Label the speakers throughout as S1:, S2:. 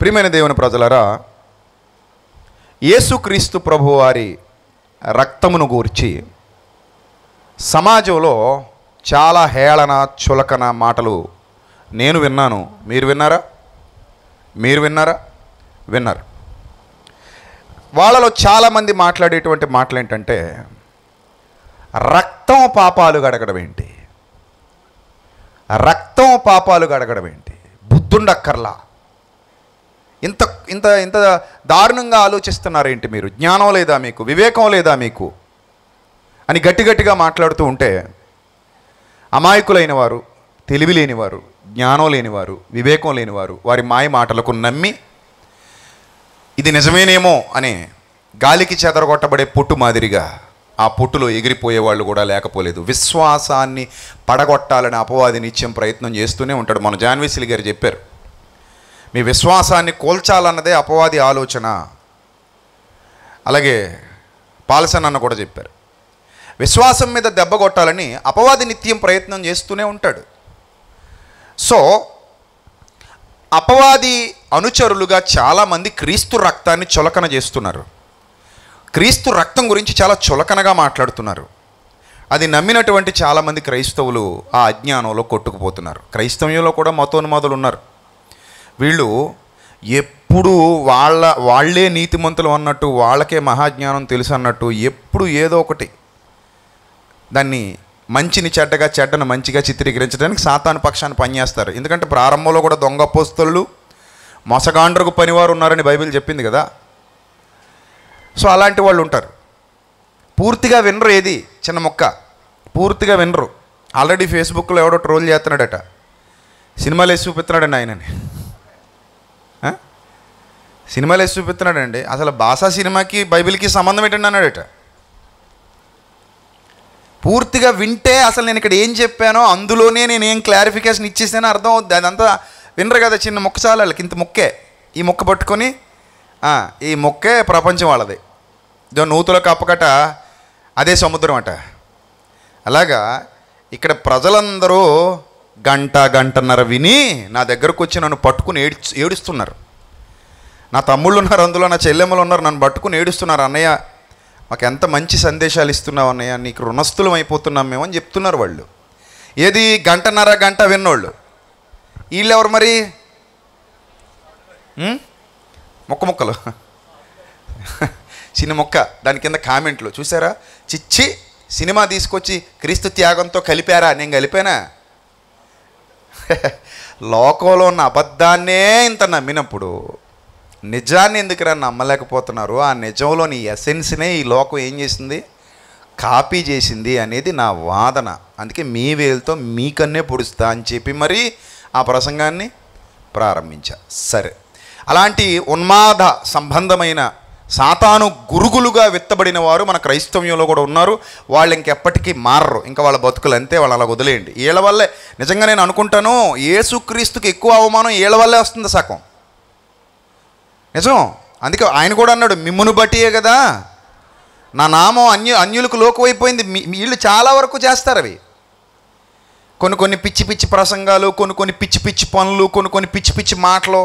S1: ప్రియమైన దేవుని ప్రజలరా యేసుక్రీస్తు ప్రభువారి రక్తమును గూర్చి సమాజంలో చాలా హేళన చులకన మాటలు నేను విన్నాను మీరు విన్నారా మీరు విన్నారా విన్నారు వాళ్ళలో చాలామంది మాట్లాడేటువంటి మాటలు ఏంటంటే రక్తం పాపాలు గడగడం ఏంటి రక్తం పాపాలు గడగడం ఏంటి బుద్ధుండక్కర్లా ఇంత ఇంత ఇంత దారుణంగా ఆలోచిస్తున్నారేంటి మీరు జ్ఞానం లేదా మీకు వివేకం లేదా మీకు అని గట్టి గట్టిగా మాట్లాడుతూ ఉంటే అమాయకులైన వారు తెలివి లేనివారు జ్ఞానం లేనివారు వివేకం లేనివారు వారి మాయ మాటలకు నమ్మి ఇది నిజమేనేమో అని గాలికి చెదరగొట్టబడే పుట్టు మాదిరిగా ఆ పుట్టులో ఎగిరిపోయే వాళ్ళు కూడా లేకపోలేదు విశ్వాసాన్ని పడగొట్టాలని అపవాది నిత్యం ప్రయత్నం చేస్తూనే ఉంటాడు మన జాన్వేసిలి గారు చెప్పారు మీ విశ్వాసాన్ని కోల్చాలన్నదే అపవాది ఆలోచన అలాగే పాలసన్ అన్న కూడా చెప్పారు విశ్వాసం మీద దెబ్బ కొట్టాలని అపవాది నిత్యం ప్రయత్నం చేస్తూనే ఉంటాడు సో అపవాది అనుచరులుగా చాలామంది క్రీస్తు రక్తాన్ని చులకన చేస్తున్నారు క్రీస్తు రక్తం గురించి చాలా చులకనగా మాట్లాడుతున్నారు అది నమ్మినటువంటి చాలామంది క్రైస్తవులు ఆ అజ్ఞానంలో కొట్టుకుపోతున్నారు క్రైస్తవ్యంలో కూడా మతోన్మాదులు ఉన్నారు వీళ్ళు ఎప్పుడు వాళ్ళ వాళ్ళే నీతిమంతులు అన్నట్టు వాళ్ళకే మహాజ్ఞానం తెలుసు అన్నట్టు ఎప్పుడు ఏదో ఒకటి దాన్ని మంచిని చెడ్డగా చెడ్డను మంచిగా చిత్రీకరించడానికి సాతాను పక్షాన్ని పనిచేస్తారు ఎందుకంటే ప్రారంభంలో కూడా దొంగ పోస్తలు మొసగాండ్రకు పనివారు ఉన్నారని బైబిల్ చెప్పింది కదా సో అలాంటి వాళ్ళు ఉంటారు పూర్తిగా వినరు ఏది చిన్న మొక్క పూర్తిగా వినరు ఆల్రెడీ ఫేస్బుక్లో ఎవడో ట్రోల్ చేస్తున్నాడట సినిమాలు వేసి చూపిస్తున్నాడండి ఆయనని ఆ? సినిమాలు వేసి చూపిస్తున్నాడండి అసలు భాషా సినిమాకి బైబిల్కి సంబంధం ఏంటండి అన్నాడట పూర్తిగా వింటే అసలు నేను ఇక్కడ ఏం చెప్పానో అందులోనే నేను ఏం క్లారిఫికేషన్ ఇచ్చేసానో అర్థం అవుద్ది అదంతా వినరు కదా చిన్న మొక్క చాలు వాళ్ళకి ఇంత మొక్కే ఈ మొక్క పట్టుకొని ఆ, ఈ మొక్కే ప్రపంచం వాళ్ళది ఇదో నూతుల కప్పకట అదే సముద్రం అట అలాగా ఇక్కడ ప్రజలందరూ గంట గంటన్నర విని నా దగ్గరకు వచ్చి నన్ను పట్టుకుని ఏడు ఏడుస్తున్నారు నా తమ్ముళ్ళు ఉన్నారు అందులో నా చెల్లెమ్మలు ఉన్నారు నన్ను పట్టుకుని ఏడుస్తున్నారు అన్నయ్య మాకు ఎంత మంచి సందేశాలు ఇస్తున్నావు అన్నయ్య నీకు రుణస్థులం అయిపోతున్నాం మేము అని చెప్తున్నారు వాళ్ళు ఏది గంటన్నర గంట విన్నోళ్ళు వీళ్ళెవరు మరి ఉం? మొక్క మొక్కలు చిన్న మొక్క దాని కింద కామెంట్లు చూసారా చిచ్చి సినిమా తీసుకొచ్చి క్రీస్తు త్యాగంతో కలిపారా నేను కలిపానా లోకంలో ఉన్న అబద్ధాన్నే ఇంత నమ్మినప్పుడు నిజాన్ని ఎందుకురా నమ్మలేకపోతున్నారు ఆ నిజంలోని ఎసెన్స్నే ఈ లోకం ఏం చేసింది కాపీ చేసింది అనేది నా వాదన అందుకే మీ వేలుతో మీకన్నే పొడుస్తా అని చెప్పి మరి ఆ ప్రసంగాన్ని ప్రారంభించా సరే అలాంటి ఉన్మాద సంబంధమైన సాతాను గురుగులుగా విత్తబడిన వారు మన క్రైస్తవ్యంలో కూడా ఉన్నారు వాళ్ళు ఇంకెప్పటికీ మారరు ఇంకా వాళ్ళ బతుకులు అంతే వాళ్ళు అలా వదిలేయండి వీళ్ళ వల్లే నిజంగా నేను అనుకుంటాను ఏసుక్రీస్తుకి ఎక్కువ అవమానం వీళ్ళ వల్లే వస్తుంది సగం నిజం అందుకే ఆయన కూడా అన్నాడు మిమ్మును బట్టియే కదా నా నామం అన్యు అన్యులకు లోకువైపోయింది మీ- వీళ్ళు చాలా వరకు చేస్తారు అవి కొన్ని కొన్ని పిచ్చి పిచ్చి ప్రసంగాలు కొన్ని కొన్ని పిచ్చి పిచ్చి పనులు కొన్ని కొన్ని పిచ్చి పిచ్చి మాటలు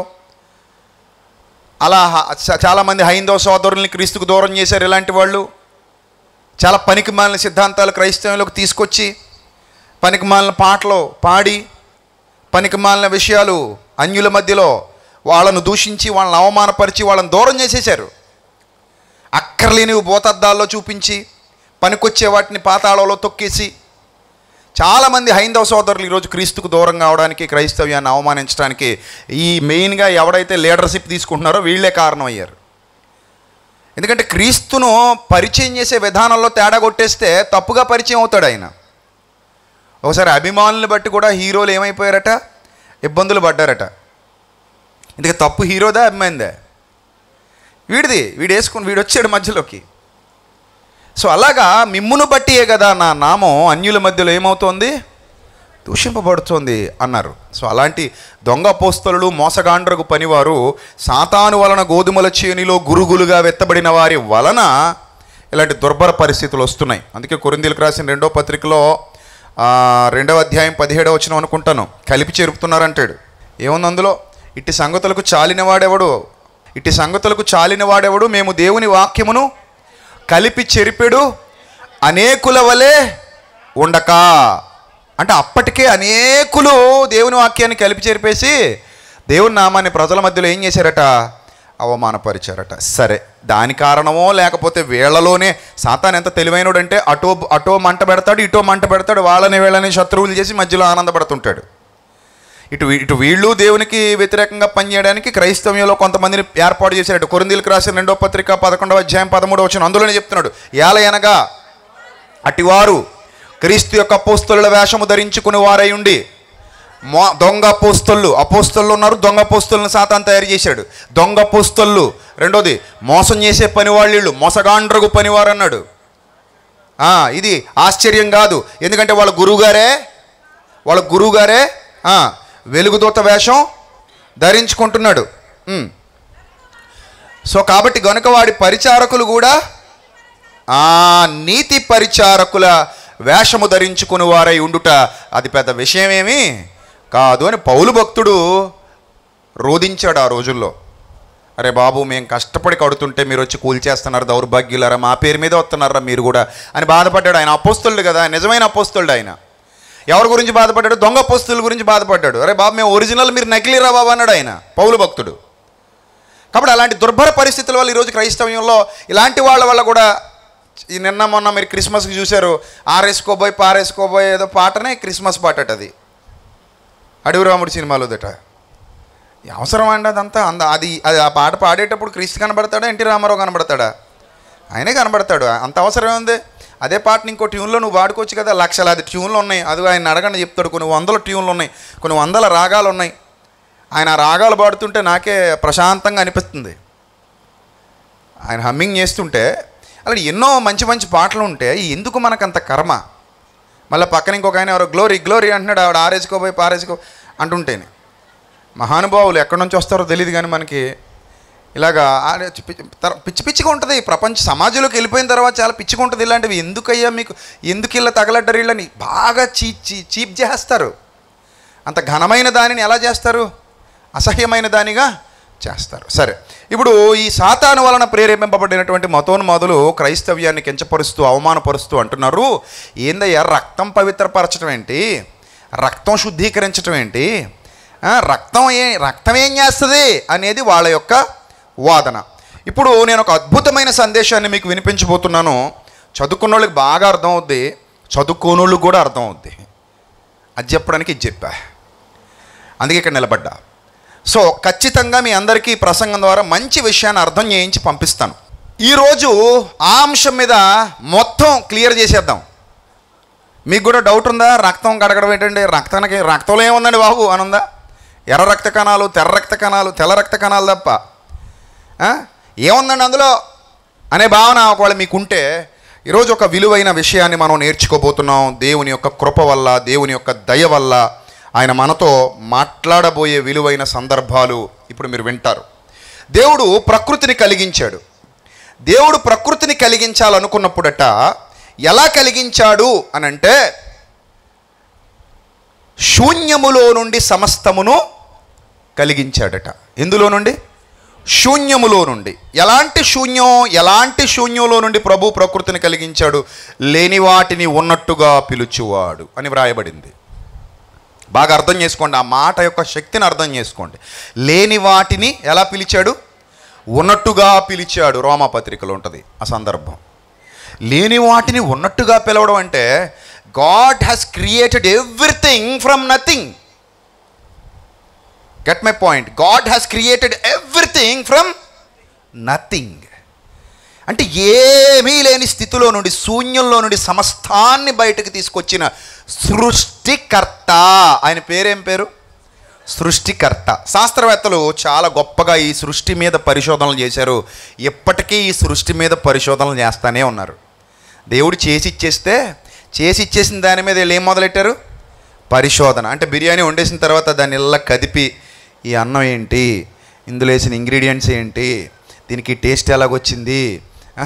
S1: అలా హ- చ- చాలామంది హైందవ సోదరుల్ని క్రీస్తుకు దూరం చేశారు ఇలాంటి వాళ్ళు చాలా పనికి మాలిన సిద్ధాంతాలు క్రైస్తవంలోకి తీసుకొచ్చి పనికి మాలిన పాటలు పాడి పనికి మాలిన విషయాలు అన్యుల మధ్యలో వాళ్ళను దూషించి వాళ్ళని అవమానపరిచి వాళ్ళని దూరం చేసేశారు అక్కర్లేనివి భూతద్దాల్లో చూపించి పనికొచ్చే వాటిని పాతాళంలో తొక్కేసి చాలామంది హైందవ సోదరులు ఈరోజు క్రీస్తుకు దూరం కావడానికి క్రైస్తవ్యాన్ని అవమానించడానికి ఈ మెయిన్గా ఎవడైతే లీడర్షిప్ తీసుకుంటున్నారో వీళ్ళే కారణం అయ్యారు ఎందుకంటే క్రీస్తును పరిచయం చేసే విధానంలో తేడా కొట్టేస్తే తప్పుగా పరిచయం అవుతాడు ఆయన ఒకసారి అభిమానులను బట్టి కూడా హీరోలు ఏమైపోయారట ఇబ్బందులు పడ్డారట ఇందుకే తప్పు హీరోదా అభిమానిదా వీడిది వీడు వేసుకుని వీడు వచ్చాడు మధ్యలోకి సో అలాగా మిమ్మును బట్టియే కదా నా నామం అన్యుల మధ్యలో ఏమవుతోంది దూషింపబడుతోంది అన్నారు సో అలాంటి దొంగ పోస్తలు మోసగాండ్రకు పనివారు సాతాను వలన గోధుమల చేనిలో గురుగులుగా వెత్తబడిన వారి వలన ఇలాంటి దుర్భర పరిస్థితులు వస్తున్నాయి అందుకే కొరిందీలకు రాసిన రెండో పత్రికలో ఆ, రెండవ అధ్యాయం పదిహేడవ వచ్చిన అనుకుంటాను కలిపి చెరుపుతున్నారంటాడు ఏముంది అందులో ఇట్టి సంగతులకు చాలిన వాడెవడు ఇట్టి సంగతులకు చాలిన వాడెవడు మేము దేవుని వాక్యమును కలిపి చెరిపెడు అనేకుల వలె ఉండక అంటే అప్పటికే అనేకులు దేవుని వాక్యాన్ని కలిపి చెరిపేసి దేవుని నామాన్ని ప్రజల మధ్యలో ఏం చేశారట అవమానపరిచారట సరే దాని కారణమో లేకపోతే వీళ్ళలోనే సాతాన్ ఎంత తెలివైనడంటే అటో అటో మంట పెడతాడు ఇటో మంట పెడతాడు వాళ్ళని వీళ్ళని శత్రువులు చేసి మధ్యలో ఆనందపడుతుంటాడు ఇటు వీ- ఇటు వీళ్ళు దేవునికి వ్యతిరేకంగా పనిచేయడానికి క్రైస్తవ్యంలో కొంతమందిని ఏర్పాటు చేశారట కొరిందీలకు రాసిన రెండో పత్రిక పదకొండవ అధ్యాయం పదమూడవ వచ్చిన అందులోనే చెప్తున్నాడు ఏల అనగా అటివారు క్రీస్తు యొక్క అపోస్తలుల వేషము ధరించుకుని వారై ఉండి మో దొంగ అపోస్తళ్ళు అపోస్తళ్ళు ఉన్నారు దొంగ అపోస్తలను సాతాన్ తయారు చేశాడు దొంగ అపోస్తళ్ళు రెండోది మోసం చేసే పనివాళ్ళు మోసగాండ్రగు పనివారు అన్నాడు ఆ, ఇది ఆశ్చర్యం కాదు ఎందుకంటే వాళ్ళ గురువుగారే వాళ్ళ గురువుగారే ఆ, వెలుగుదూత వేషం ధరించుకుంటున్నాడు ఉమ్. సో కాబట్టి గనుక వాడి పరిచారకులు కూడా ఆ నీతి పరిచారకుల వేషము ధరించుకుని వారై ఉండుట అది పెద్ద విషయమేమి కాదు అని పౌలు భక్తుడు రోధించాడు ఆ రోజుల్లో అరే బాబు మేము కష్టపడి కడుతుంటే మీరు వచ్చి కూల్చేస్తున్నారు దౌర్భాగ్యులారా మా పేరు మీద వస్తున్నారా మీరు కూడా అని బాధపడ్డాడు ఆయన అపోస్తులుడు కదా నిజమైన అపోస్తులుడు ఆయన ఎవరి గురించి బాధపడ్డాడు దొంగ అపోస్తుల గురించి బాధపడ్డాడు అరే బాబు మేము ఒరిజినల్ మీరు నకిలీరా బాబు అన్నాడు ఆయన పౌలు భక్తుడు కాబట్టి అలాంటి దుర్భర పరిస్థితుల వల్ల ఈరోజు క్రైస్తవ్యంలో ఇలాంటి వాళ్ళ వల్ల కూడా ఈ నిన్న మొన్న మీరు క్రిస్మస్కి చూశారు ఆరేసుకోబోయ్ పారేసుకోబోయ్ ఏదో పాటనే క్రిస్మస్ పాట అట అది అడవి రాముడు సినిమాలోదట అవసరం అండి అదంతా అంద అది అది ఆ పాట పాడేటప్పుడు క్రీస్తు కనబడతాడా ఎన్టీ రామారావు కనబడతాడా ఆయనే కనబడతాడు అంత అవసరం ఉంది అదే పాటని ఇంకో ట్యూన్లో నువ్వు వాడుకోవచ్చు కదా లక్షలాది ట్యూన్లు ఉన్నాయి అది ఆయన అడగండి చెప్తాడు కొన్ని వందల ట్యూన్లు ఉన్నాయి కొన్ని వందల రాగాలు ఉన్నాయి ఆయన ఆ రాగాలు పాడుతుంటే నాకే ప్రశాంతంగా అనిపిస్తుంది ఆయన హమ్మింగ్ చేస్తుంటే అలాంటి ఎన్నో మంచి మంచి పాటలు ఉంటే ఎందుకు మనకు అంత కర్మ మళ్ళీ పక్కన ఇంకొక ఆయన ఎవరో గ్లోరీ గ్లోరీ అంటున్నాడు ఆవిడ ఆరేసుకోపోయి పారేసుకో అంటుంటేనే మహానుభావులు ఎక్కడి నుంచి వస్తారో తెలియదు కానీ మనకి ఇలాగా ఆడే పిచ్చి తర- పిచ్చి పిచ్చిగా ఉంటుంది ప్రపంచ సమాజంలోకి వెళ్ళిపోయిన తర్వాత చాలా పిచ్చిగా ఉంటుంది ఇలాంటివి ఎందుకయ్యా మీకు ఎందుకు ఇలా తగలడ్డరు వీళ్ళని బాగా చీ చీ చీప్ చేస్తారు అంత ఘనమైన దానిని ఎలా చేస్తారు అసహ్యమైన దానిగా చేస్తారు సరే ఇప్పుడు ఈ సాతాను వలన ప్రేరేపింపబడినటువంటి మతోన్మాదులు క్రైస్తవ్యాన్ని కించపరుస్తూ అవమానపరుస్తూ అంటున్నారు ఏందయ్యా రక్తం పవిత్రపరచడం ఏంటి రక్తం శుద్ధీకరించడం ఏంటి ఆ, రక్తం ఏ రక్తం ఏం చేస్తుంది అనేది వాళ్ళ యొక్క వాదన ఇప్పుడు నేను ఒక అద్భుతమైన సందేశాన్ని మీకు వినిపించబోతున్నాను చదువుకున్న వాళ్ళకి బాగా అర్థం అవుద్ది చదువుకోనోళ్ళకి కూడా అర్థం అవుద్ది అది చెప్పడానికి ఇది చెప్పా అందుకే ఇక్కడ నిలబడ్డా సో ఖచ్చితంగా మీ అందరికీ ఈ ప్రసంగం ద్వారా మంచి విషయాన్ని అర్థం చేయించి పంపిస్తాను ఈరోజు ఆ అంశం మీద మొత్తం క్లియర్ చేసేద్దాం మీకు కూడా డౌట్ ఉందా రక్తం కడగడం ఏంటండి రక్తానికి రక్తంలో ఏముందండి బాబు అని ఉందా ఎర్ర రక్త కణాలు తెర్ర రక్త కణాలు తెల్ల రక్త కణాలు తప్ప ఆ? ఏముందండి అందులో అనే భావన ఒకవేళ మీకుంటే ఈరోజు ఒక విలువైన విషయాన్ని మనం నేర్చుకోబోతున్నాం దేవుని యొక్క కృప వల్ల దేవుని యొక్క దయ వల్ల ఆయన మనతో మాట్లాడబోయే విలువైన సందర్భాలు ఇప్పుడు మీరు వింటారు దేవుడు ప్రకృతిని కలిగించాడు దేవుడు ప్రకృతిని కలిగించాలనుకున్నప్పుడట ఎలా కలిగించాడు అని అంటే శూన్యములో నుండి సమస్తమును కలిగించాడట ఎందులో నుండి శూన్యములో నుండి ఎలాంటి శూన్యం ఎలాంటి శూన్యంలో నుండి ప్రభు ప్రకృతిని కలిగించాడు లేని వాటిని ఉన్నట్టుగా పిలుచువాడు అని వ్రాయబడింది బాగా అర్థం చేసుకోండి ఆ మాట యొక్క శక్తిని అర్థం చేసుకోండి లేని వాటిని ఎలా పిలిచాడు ఉన్నట్టుగా పిలిచాడు రోమాపత్రికలో ఉంటుంది ఆ సందర్భం లేని వాటిని ఉన్నట్టుగా పిలవడం అంటే God has created everything from nothing get my point God has created everything from nothing అంటే ఏమీ లేని స్థితిలో నుండి శూన్యంలో నుండి సమస్తాన్ని బయటకు తీసుకొచ్చిన సృష్టికర్త ఆయన పేరేం పేరు సృష్టికర్త శాస్త్రవేత్తలు చాలా గొప్పగా ఈ సృష్టి మీద పరిశోధనలు చేశారు ఎప్పటికీ ఈ సృష్టి మీద పరిశోధనలు చేస్తూనే ఉన్నారు దేవుడు చేసి ఇచ్చేస్తే చేసి ఇచ్చేసిన దాని మీద వీళ్ళు ఏం మొదలెట్టారు పరిశోధన అంటే బిర్యానీ వండేసిన తర్వాత దాన్ని ఇలా కదిపి ఈ అన్నం ఏంటి ఇందులో వేసిన ఇంగ్రీడియంట్స్ ఏంటి దీనికి టేస్ట్ ఎలాగొచ్చింది ఆ?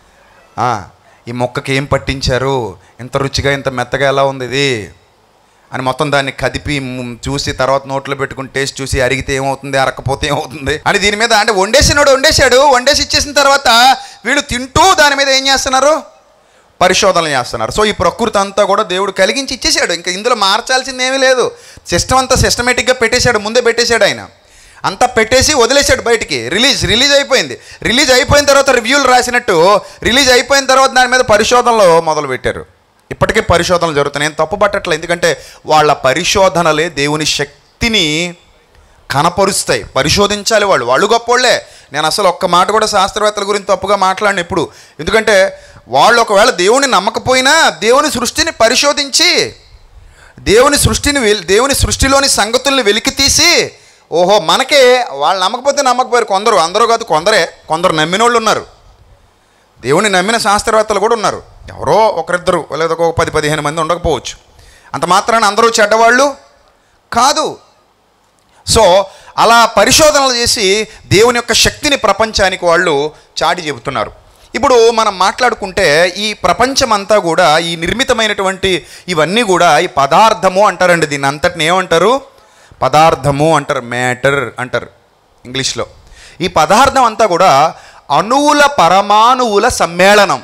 S1: ఆ, ఈ మొక్కకి ఏం పట్టించారు ఇంత రుచిగా ఇంత మెత్తగా ఎలా ఉంది ఇది అని మొత్తం దాన్ని కదిపి మ్, చూసి తర్వాత నోట్లో పెట్టుకుని టేస్ట్ చూసి అరిగితే ఏమవుతుంది అరకపోతే ఏమవుతుంది అని దీని మీద అంటే వండేసినాడు వండేశాడు వండేసి ఇచ్చేసిన తర్వాత వీళ్ళు తింటూ దాని మీద ఏం చేస్తున్నారు పరిశోధనలు చేస్తున్నారు సో ఈ ప్రకృతి అంతా కూడా దేవుడు కలిగించి ఇచ్చేసాడు ఇంకా ఇందులో మార్చాల్సింది ఏమీ లేదు సిస్టమ్ అంతా సిస్టమేటిక్గా పెట్టేశాడు ముందే పెట్టేశాడు ఆయన అంతా పెట్టేసి వదిలేశాడు బయటికి రిలీజ్ రిలీజ్ అయిపోయింది రిలీజ్ అయిపోయిన తర్వాత రివ్యూలు రాసినట్టు రిలీజ్ అయిపోయిన తర్వాత దాని మీద పరిశోధనలు మొదలు పెట్టారు ఇప్పటికే పరిశోధనలు జరుగుతున్నాయి నేను తప్పు పట్టట్లేదు ఎందుకంటే వాళ్ళ పరిశోధనలే దేవుని శక్తిని కనపరుస్తాయి పరిశోధించాలి వాళ్ళు వాళ్ళు గొప్పోళ్ళే నేను అసలు ఒక్క మాట కూడా శాస్త్రవేత్తల గురించి తప్పుగా మాట్లాడిన ఎప్పుడు ఎందుకంటే వాళ్ళు ఒకవేళ దేవుని నమ్మకపోయినా దేవుని సృష్టిని పరిశోధించి దేవుని సృష్టిని వెల్- దేవుని సృష్టిలోని సంగతుల్ని వెలికి తీసి ఓహో మనకే వాళ్ళు నమ్మకపోతే నమ్మకపోయారు కొందరు అందరూ కాదు కొందరే కొందరు నమ్మిన వాళ్ళు ఉన్నారు దేవుని నమ్మిన శాస్త్రవేత్తలు కూడా ఉన్నారు ఎవరో ఒకరిద్దరు లేదా ఒక పది పదిహేను మంది ఉండకపోవచ్చు అంత మాత్రాన అందరూ చెడ్డవాళ్ళు కాదు సో అలా పరిశోధనలు చేసి దేవుని యొక్క శక్తిని ప్రపంచానికి వాళ్ళు చాటి చెబుతున్నారు ఇప్పుడు మనం మాట్లాడుకుంటే ఈ ప్రపంచం అంతా కూడా ఈ నిర్మితమైనటువంటి ఇవన్నీ కూడా ఈ పదార్థము అంటారండి దీన్ని అంతటిని ఏమంటారు పదార్థము అంటారు మ్యాటర్ అంటారు ఇంగ్లీష్లో ఈ పదార్థం అంతా కూడా అణువుల పరమాణువుల సమ్మేళనం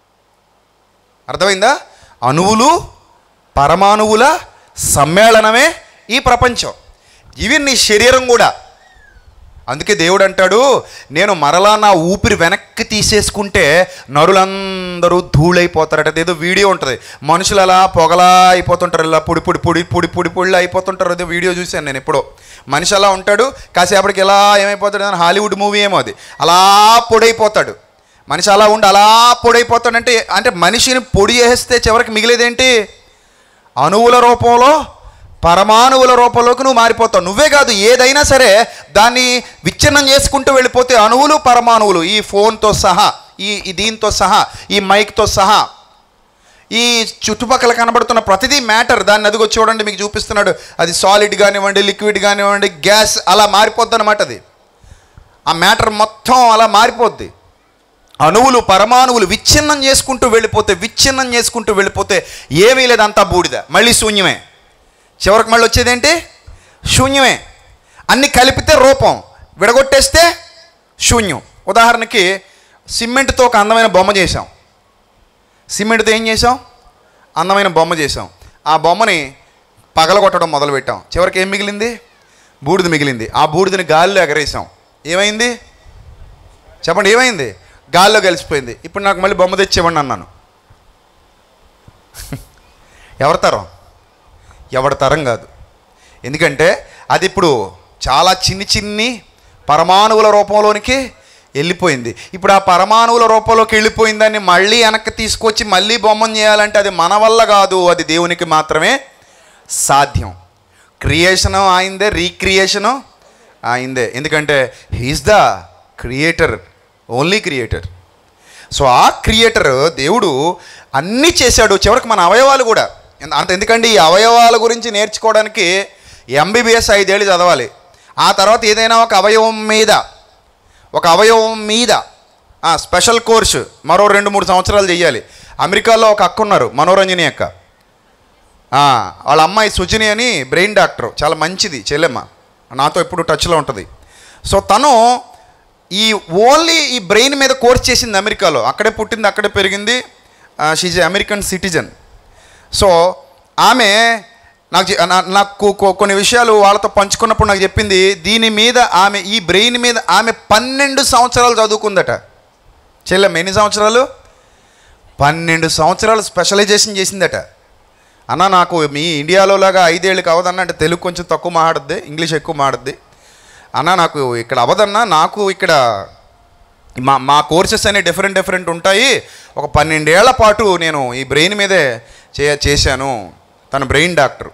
S1: అర్థమైందా అణువులు పరమాణువుల సమ్మేళనమే ఈ ప్రపంచం ఇవి నీ శరీరం కూడా అందుకే దేవుడు అంటాడు నేను మరలా నా ఊపిరి వెనక్కి తీసేసుకుంటే నరులందరూ ధూళైపోతారట అదేదో వీడియో ఉంటుంది మనుషులు అలా పొగలా అయిపోతుంటారు ఇలా పొడి పొడి పొడి పొడి పొడి పొడి అయిపోతుంటారు అదే వీడియో చూశాను నేను ఎప్పుడో మనిషి అలా ఉంటాడు కాసేపటికి ఎలా ఏమైపోతాడు అని హాలీవుడ్ మూవీ ఏమో అది అలా పొడైపోతాడు మనిషి అలా ఉండి అలా పొడైపోతాడంటే అంటే మనిషిని పొడి చేస్తే చివరికి మిగిలేదేంటి అణువుల రూపంలో పరమాణువుల రూపంలోకి నువ్వు మారిపోతావు నువ్వే కాదు ఏదైనా సరే దాన్ని విచ్ఛిన్నం చేసుకుంటూ వెళ్ళిపోతే అణువులు పరమాణువులు ఈ ఫోన్తో సహా ఈ ఈ దీంతో సహా ఈ మైక్తో సహా ఈ చుట్టుపక్కల కనబడుతున్న ప్రతిదీ మ్యాటర్ దాన్ని అదిగో చూడండి మీకు చూపిస్తున్నాడు అది సాలిడ్ కానివ్వండి లిక్విడ్ కానివ్వండి గ్యాస్ అలా మారిపోద్ది అనమాట అది ఆ మ్యాటర్ మొత్తం అలా మారిపోద్ది అణువులు పరమాణువులు విచ్ఛిన్నం చేసుకుంటూ వెళ్ళిపోతే విచ్ఛిన్నం చేసుకుంటూ వెళ్ళిపోతే ఏమీ లేదు అంతా బూడిద మళ్ళీ శూన్యమే చివరికి మళ్ళీ వచ్చేదేంటి శూన్యమే అన్ని కలిపితే రూపం విడగొట్టేస్తే శూన్యం ఉదాహరణకి సిమెంట్తో ఒక అందమైన బొమ్మ చేసాం సిమెంట్తో ఏం చేసాం అందమైన బొమ్మ చేసాం ఆ బొమ్మని పగలగొట్టడం మొదలుపెట్టాం చివరికి ఏం మిగిలింది బూడిద మిగిలింది ఆ బూడిదని గాలిలో ఎగరేసాం ఏమైంది చెప్పండి ఏమైంది గాల్లో కలిసిపోయింది ఇప్పుడు నాకు మళ్ళీ బొమ్మ తెచ్చివ్వండి అన్నాను ఎవరి తరం ఎవరి తరం కాదు ఎందుకంటే అది ఇప్పుడు చాలా చిన్ని చిన్ని పరమాణువుల రూపంలోనికి వెళ్ళిపోయింది ఇప్పుడు ఆ పరమాణువుల రూపంలోకి వెళ్ళిపోయిన దాన్ని మళ్ళీ వెనక్కి తీసుకొచ్చి మళ్ళీ బొమ్మను చేయాలంటే అది మన వల్ల కాదు అది దేవునికి మాత్రమే సాధ్యం క్రియేషను ఆయిందే రీక్రియేషను ఆయిందే ఎందుకంటే he is the creator only creator so ఆ క్రియేటర్ దేవుడు అన్నీ చేశాడు చివరికి మన అవయవాలు కూడా ఎందు- అంత ఎందుకంటే ఈ అవయవాల గురించి నేర్చుకోవడానికి ఎంబీబీఎస్ ఐదేళ్ళు చదవాలి ఆ తర్వాత ఏదైనా ఒక అవయవం మీద ఒక అవయవం మీద ఆ, స్పెషల్ కోర్సు మరో రెండు మూడు సంవత్సరాలు చేయాలి అమెరికాలో ఒక అక్క ఉన్నారు మనోరంజని అక్క ఆ, వాళ్ళ అమ్మాయి సుజిని అని బ్రెయిన్ డాక్టర్ చాలా మంచిది చెల్లెమ్మ నాతో ఎప్పుడు టచ్లో ఉంటుంది సో తను ఈ ఓన్లీ ఈ బ్రెయిన్ మీద కోర్స్ చేసింది అమెరికాలో అక్కడే పుట్టింది అక్కడే పెరిగింది షీజ్ అమెరికన్ సిటిజన్ సో ఆమె నాకు చె- నా- నాకు కొ- కొన్ని విషయాలు వాళ్ళతో పంచుకున్నప్పుడు నాకు చెప్పింది దీని మీద ఆమె ఈ బ్రెయిన్ మీద ఆమె పన్నెండు సంవత్సరాలు చదువుకుందట చెల్లెమ్మ ఎన్ని సంవత్సరాలు పన్నెండు సంవత్సరాలు స్పెషలైజేషన్ చేసిందట అన్న నాకు మీ ఇండియాలో లాగా ఐదేళ్ళు కావదన్న అంటే తెలుగు కొంచెం తక్కువ మాట్లాడుద్ది ఇంగ్లీష్ ఎక్కువ మాట్లాడుద్ది అన్న నాకు ఇక్కడ అవదన్నా నాకు ఇక్కడ మా మా కోర్సెస్ అన్ని డిఫరెంట్ డిఫరెంట్ ఉంటాయి ఒక పన్నెండేళ్ల పాటు నేను ఈ బ్రెయిన్ మీదే చే చేశాను తన బ్రెయిన్ డాక్టర్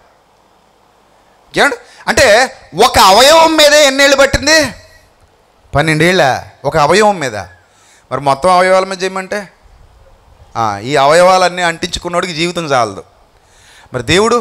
S1: ఏమండి అంటే ఒక అవయవం మీదే ఎన్నేళ్ళు పట్టింది పన్నెండేళ్ళ ఒక అవయవం మీద మరి మొత్తం అవయవాల మీద చేయమంటే ఆ, ఈ అవయవాలన్నీ అంటించుకున్నోడికి జీవితం చాలదు మరి దేవుడు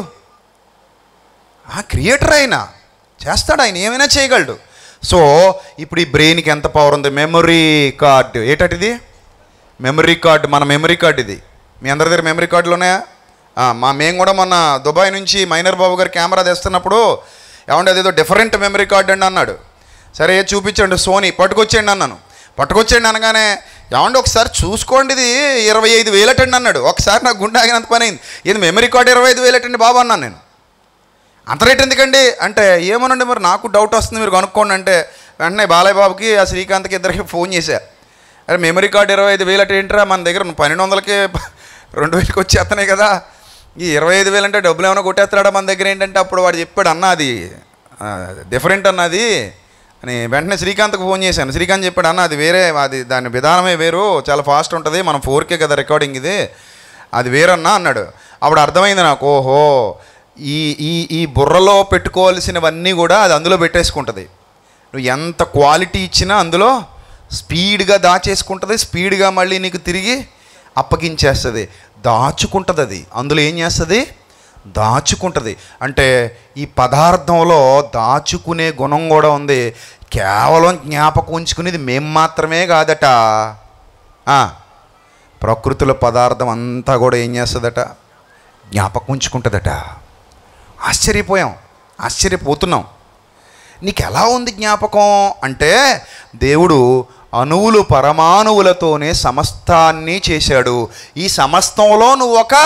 S1: ఆ క్రియేటర్ అయినా చేస్తాడు ఆయన ఏమైనా చేయగలడు సో ఇప్పుడు ఈ బ్రెయిన్కి ఎంత పవర్ ఉంది మెమరీ కార్డు ఏటటిది మెమరీ కార్డు మన మెమరీ కార్డు ఇది మీ అందరి దగ్గర మెమరీ కార్డులు ఉన్నాయా ఆ, మా మేము కూడా మొన్న దుబాయ్ నుంచి మైనర్ బాబు గారు కెమెరా తెస్తున్నప్పుడు ఏమంటే అదేదో డిఫరెంట్ మెమరీ కార్డ్ అండి అన్నాడు సరే ఏది చూపించండి సోనీ పట్టుకొచ్చేయండి అన్నాను పట్టుకొచ్చేయండి అనగానే ఏమంటే ఒకసారి చూసుకోండి ఇది ఇరవై ఐదు వేలటండి అన్నాడు ఒకసారి నాకు గుండె ఆగినంత పని అయింది ఇది మెమరీ కార్డ్ ఇరవై ఐదు వేలటండి బాబు అన్నాను నేను అంత రేట్ ఎందుకండి అంటే ఏమోనండి మరి నాకు డౌట్ వస్తుంది మీరు కనుక్కోండి అంటే వెంటనే బాలయ్య బాబుకి ఆ శ్రీకాంత్కి ఇద్దరికి ఫోన్ చేశా అరే మెమరీ కార్డ్ ఇరవై ఐదు వేలు అంటే ఏంట్రా మన దగ్గర పన్నెండు వందలకి రెండు వేలకి వచ్చేస్తున్నాయి కదా ఈ ఇరవై ఐదు వేలు అంటే డబ్బులు ఏమైనా కొట్టేస్తాడా మన దగ్గర ఏంటంటే అప్పుడు వాడు చెప్పాడు అన్న అది డిఫరెంట్ అన్నది అని వెంటనే శ్రీకాంత్కి ఫోన్ చేశాను శ్రీకాంత్ చెప్పాడు అన్న అది వేరే అది దాని విధానమే వేరు చాలా ఫాస్ట్ ఉంటుంది మనం ఫోర్కే కదా రికార్డింగ్ ఇది అది వేరన్నా అన్నాడు అప్పుడు అర్థమైంది నాకు ఓహో ఈ ఈ ఈ బుర్రలో పెట్టుకోవాల్సినవన్నీ కూడా అది అందులో పెట్టేసుకుంటుంది నువ్వు ఎంత క్వాలిటీ ఇచ్చినా అందులో స్పీడ్గా దాచేసుకుంటుంది స్పీడ్గా మళ్ళీ నీకు తిరిగి అప్పగించేస్తుంది దాచుకుంటుంది అది అందులో ఏం చేస్తుంది దాచుకుంటుంది అంటే ఈ పదార్థంలో దాచుకునే గుణం కూడా ఉంది కేవలం జ్ఞాపకం ఉంచుకునేది మేము మాత్రమే కాదట ఆ, ప్రకృతిలో పదార్థం అంతా కూడా ఏం చేస్తుందట జ్ఞాపకం ఉంచుకుంటుందట ఆశ్చర్యపోయాం ఆశ్చర్యపోతున్నాం నీకు ఎలా ఉంది జ్ఞాపకం అంటే దేవుడు అణువులు పరమాణువులతోనే సమస్తాన్ని చేశాడు ఈ సమస్తంలో నువ్వు ఒక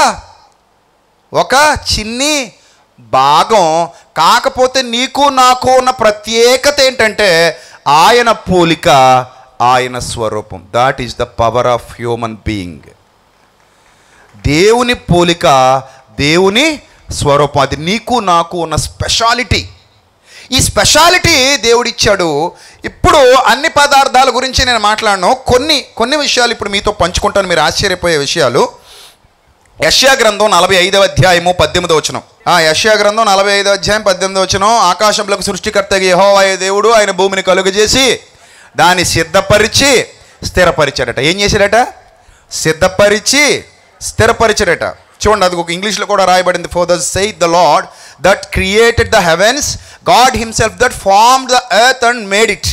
S1: ఒక చిన్ని భాగం కాకపోతే నీకు నాకు ఉన్న ప్రత్యేకత ఏంటంటే ఆయన పోలిక ఆయన స్వరూపం that is the power of human being దేవుని పోలిక దేవుని స్వరూపం అది నీకు నాకు ఉన్న స్పెషాలిటీ ఈ స్పెషాలిటీ దేవుడిచ్చాడు ఇప్పుడు అన్ని పదార్థాల గురించి నేను మాట్లాడను కొన్ని కొన్ని విషయాలు ఇప్పుడు మీతో పంచుకుంటాను మీరు ఆశ్చర్యపోయే విషయాలు యష్యా గ్రంథం నలభై ఐదవ అధ్యాయము పద్దెనిమిదో వచనం ఆ యష్యా గ్రంథం నలభై ఐదవ అధ్యాయం పద్దెనిమిదో వచనం ఆకాశంలోకి సృష్టికర్త యెహోవాయే దేవుడు ఆయన భూమిని కలుగజేసి దాన్ని సిద్ధపరిచి స్థిరపరిచాడట ఏం చేశాడట సిద్ధపరిచి స్థిరపరిచాడట చూడండి అది ఒక ఇంగ్లీష్లో కూడా రాయబడింది for the saith the Lord that created the heavens God himself that form the earth and made it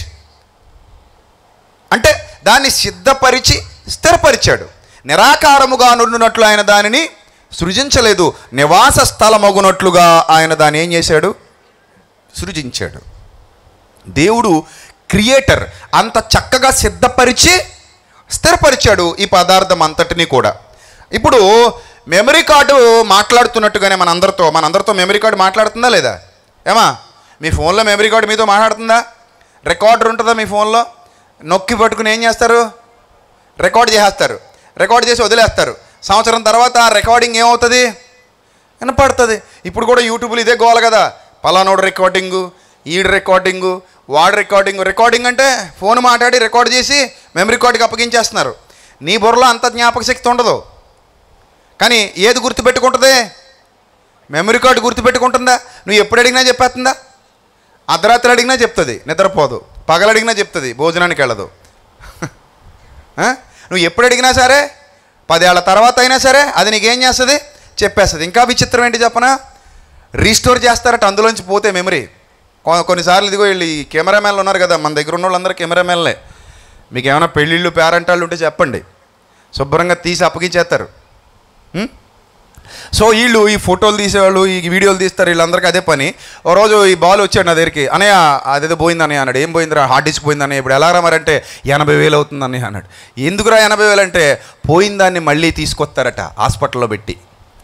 S1: అంటే దాన్ని సిద్ధపరిచి స్థిరపరిచాడు నిరాకారముగా నుండినట్లు ఆయన దానిని సృజించలేదు నివాస స్థలమగునట్లుగా ఆయన దాన్ని ఏం చేశాడు సృజించాడు దేవుడు క్రియేటర్ అంత చక్కగా సిద్ధపరిచి స్థిరపరిచాడు ఈ పదార్థం అంతటినీ కూడా ఇప్పుడు మెమరీ కార్డు మాట్లాడుతున్నట్టుగానే మన అందరితో మన అందరితో మెమరీ కార్డు మాట్లాడుతుందా లేదా ఏమా మీ ఫోన్లో మెమరీ కార్డు మీతో మాట్లాడుతుందా రికార్డర్ ఉంటుందా మీ ఫోన్లో నొక్కి పట్టుకుని ఏం చేస్తారు రికార్డ్ చేసేస్తారు రికార్డ్ చేసి వదిలేస్తారు సంవత్సరం తర్వాత ఆ రికార్డింగ్ ఏమవుతుంది వినపడుతుంది ఇప్పుడు కూడా యూట్యూబ్లో ఇదే గోల కదా పలానోడు రికార్డింగు ఈడు రికార్డింగు వాడు రికార్డింగ్ రికార్డింగ్ అంటే ఫోన్ మాట్లాడి రికార్డ్ చేసి మెమరీ కార్డుకి అప్పగించేస్తున్నారు నీ బుర్రలో అంత జ్ఞాపక శక్తి ఉండదు కానీ ఏది గుర్తుపెట్టుకుంటుంది మెమరీ కార్డు గుర్తుపెట్టుకుంటుందా నువ్వు ఎప్పుడు అడిగినా చెప్పేస్తుందా అర్ధరాత్రి అడిగినా చెప్తుంది నిద్రపోదు పగలు అడిగినా చెప్తుంది భోజనానికి వెళ్ళదు ఆ? నువ్వు ఎప్పుడు అడిగినా సరే పదేళ్ల తర్వాత అయినా సరే అది నీకేం చేస్తుంది చెప్పేస్తుంది ఇంకా విచిత్రం ఏంటి చెప్పనా రీస్టోర్ చేస్తారట అందులోంచి పోతే మెమరీ కొ- కొన్నిసార్లు ఇదిగో వీళ్ళు ఈ కెమెరామెన్లు ఉన్నారు కదా మన దగ్గర ఉన్న వాళ్ళందరూ కెమెరామెన్లే మీకు ఏమైనా పెళ్ళిళ్ళు పేరెంటాళ్ళు ఉంటే చెప్పండి శుభ్రంగా తీసి అప్పగించేస్తారు ఉం? సో వీళ్ళు ఈ ఫోటోలు తీసేవాళ్ళు ఈ వీడియోలు తీస్తారు వీళ్ళందరికీ అదే పని ఓ రోజు ఈ బాల్ వచ్చాడు నా దగ్గరికి అనయ్య అదేదో పోయిందని అన్నాడు ఏం పోయిందిరా హార్డ్ డిస్క్ పోయిందని ఇప్పుడు ఎలా రామారంటే ఎనభై వేలు అవుతుందని అన్నాడు ఎందుకురా ఎనభై వేలు అంటే పోయిందాన్ని మళ్ళీ తీసుకొస్తారట హాస్పిటల్లో పెట్టి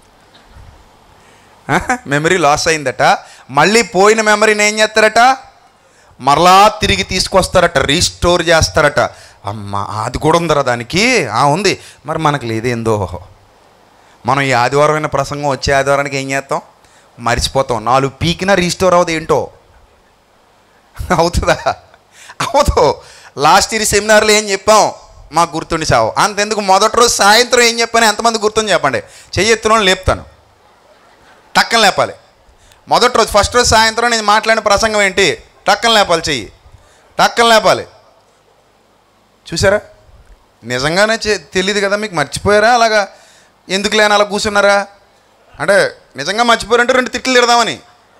S1: మెమరీ లాస్ అయిందట మళ్ళీ పోయిన మెమరీని ఏం చేస్తారట మరలా తిరిగి తీసుకొస్తారట రీస్టోర్ చేస్తారట అమ్మ అది కూడా ఉందరా దానికి ఆ ఉంది మరి మనకు లేదేందో మనం ఈ ఆదివారమైన ప్రసంగం వచ్చే ఆదివారానికి ఏం చేస్తాం మర్చిపోతాం నాలుగు పీకినా రీస్టోర్ అవ్వదు ఏంటో అవుతుందా అవదు లాస్ట్ ఇయర్ సెమినార్లో ఏం చెప్పాం మాకు గుర్తుండి సావు అంతెందుకు మొదటి రోజు సాయంత్రం ఏం చెప్పాను ఎంతమంది గుర్తుంది చెప్పండి చెయ్యెత్తున లేపుతాను టక్కన లేపాలి మొదటి రోజు ఫస్ట్ రోజు సాయంత్రం నేను మాట్లాడిన ప్రసంగం ఏంటి టక్కన లేపాలి చెయ్యి టక్కన లేపాలి చూసారా నిజంగానే చె- తెలియదు కదా మీకు మర్చిపోయారా అలాగా ఎందుకు లేని అలా కూర్చున్నారా అంటే నిజంగా మర్చిపోయారంటే రెండు తిట్లు తిడదామని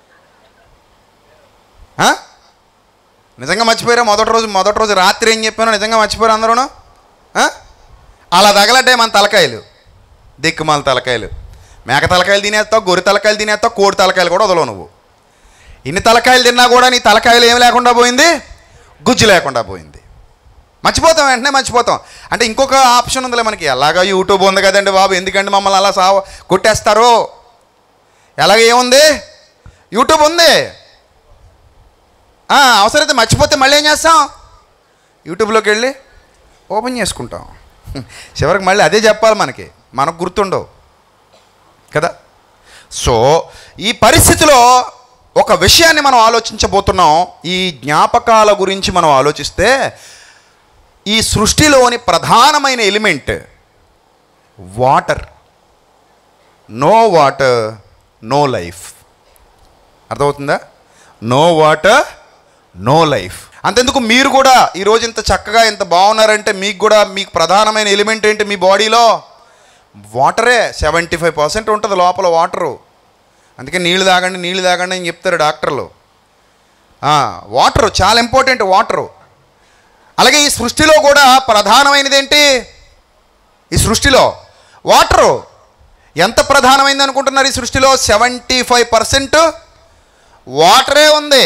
S1: ఆ? నిజంగా మర్చిపోయారా మొదటి రోజు మొదటి రోజు రాత్రి ఏం చెప్పానో నిజంగా మర్చిపోయారు అందరూను ఆ? అలా తగలడ్డాయి మన తలకాయలు దిక్కుమాల తలకాయలు మేక తలకాయలు తినేస్తావు గొర్రె తలకాయలు తినేస్తావు కోడి తలకాయలు కూడా వదలవు నువ్వు ఇన్ని తలకాయలు తిన్నా కూడా నీ తలకాయలు ఏం లేకుండా పోయింది గుజ్జు లేకుండా పోయింది మర్చిపోతాం వెంటనే మర్చిపోతాం అంటే ఇంకొక ఆప్షన్ ఉందిలే మనకి ఎలాగో యూట్యూబ్ ఉంది కదండి బాబు ఎందుకంటే మమ్మల్ని అలా సావ కొట్టేస్తారు ఎలాగ ఏముంది యూట్యూబ్ ఉంది ఆ, అవసరమైతే మర్చిపోతే మళ్ళీ ఏం చేస్తాం యూట్యూబ్లోకి వెళ్ళి ఓపెన్ చేసుకుంటాం చివరికి మళ్ళీ అదే చెప్పాలి మనకి మనకు గుర్తుండవు కదా సో ఈ పరిస్థితిలో ఒక విషయాన్ని మనం ఆలోచించబోతున్నాం ఈ జ్ఞాపకాల గురించి మనం ఆలోచిస్తే ఈ సృష్టిలోని ప్రధానమైన element water no water no life అర్థమవుతుందా నో వాటర్ నో లైఫ్ అంతెందుకు మీరు కూడా ఈరోజు ఇంత చక్కగా ఇంత బాగున్నారంటే మీకు కూడా మీకు ప్రధానమైన ఎలిమెంట్ ఏంటి మీ బాడీలో వాటరే సెవెంటీ ఫైవ్ పర్సెంట్ ఉంటుంది లోపల వాటరు అందుకే నీళ్ళు తాగండి నీళ్ళు తాగండి అని చెప్తారు డాక్టర్లు వాటరు చాలా ఇంపార్టెంట్ వాటరు అలాగే ఈ సృష్టిలో కూడా ప్రధానమైనది ఏంటి ఈ సృష్టిలో వాటరు ఎంత ప్రధానమైంది అనుకుంటున్నారు ఈ సృష్టిలో సెవెంటీ ఫైవ్ పర్సెంట్ వాటరే ఉంది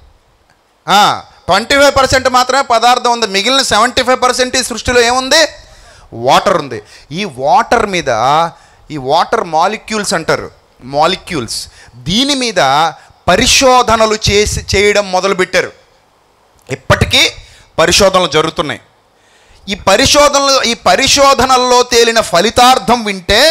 S1: ట్వంటీ ఫైవ్ పర్సెంట్ మాత్రమే పదార్థం ఉంది మిగిలిన సెవెంటీ ఫైవ్ పర్సెంట్ ఈ సృష్టిలో ఏముంది వాటర్ ఉంది ఈ వాటర్ మీద ఈ వాటర్ మాలిక్యూల్స్ అంటారు మాలిక్యూల్స్ దీని మీద పరిశోధనలు చేసి చేయడం మొదలుపెట్టారు ఇప్పటికీ పరిశోధనలు జరుగుతున్నాయి ఈ పరిశోధనలు ఈ పరిశోధనల్లో తేలిన ఫలితార్థం వింటే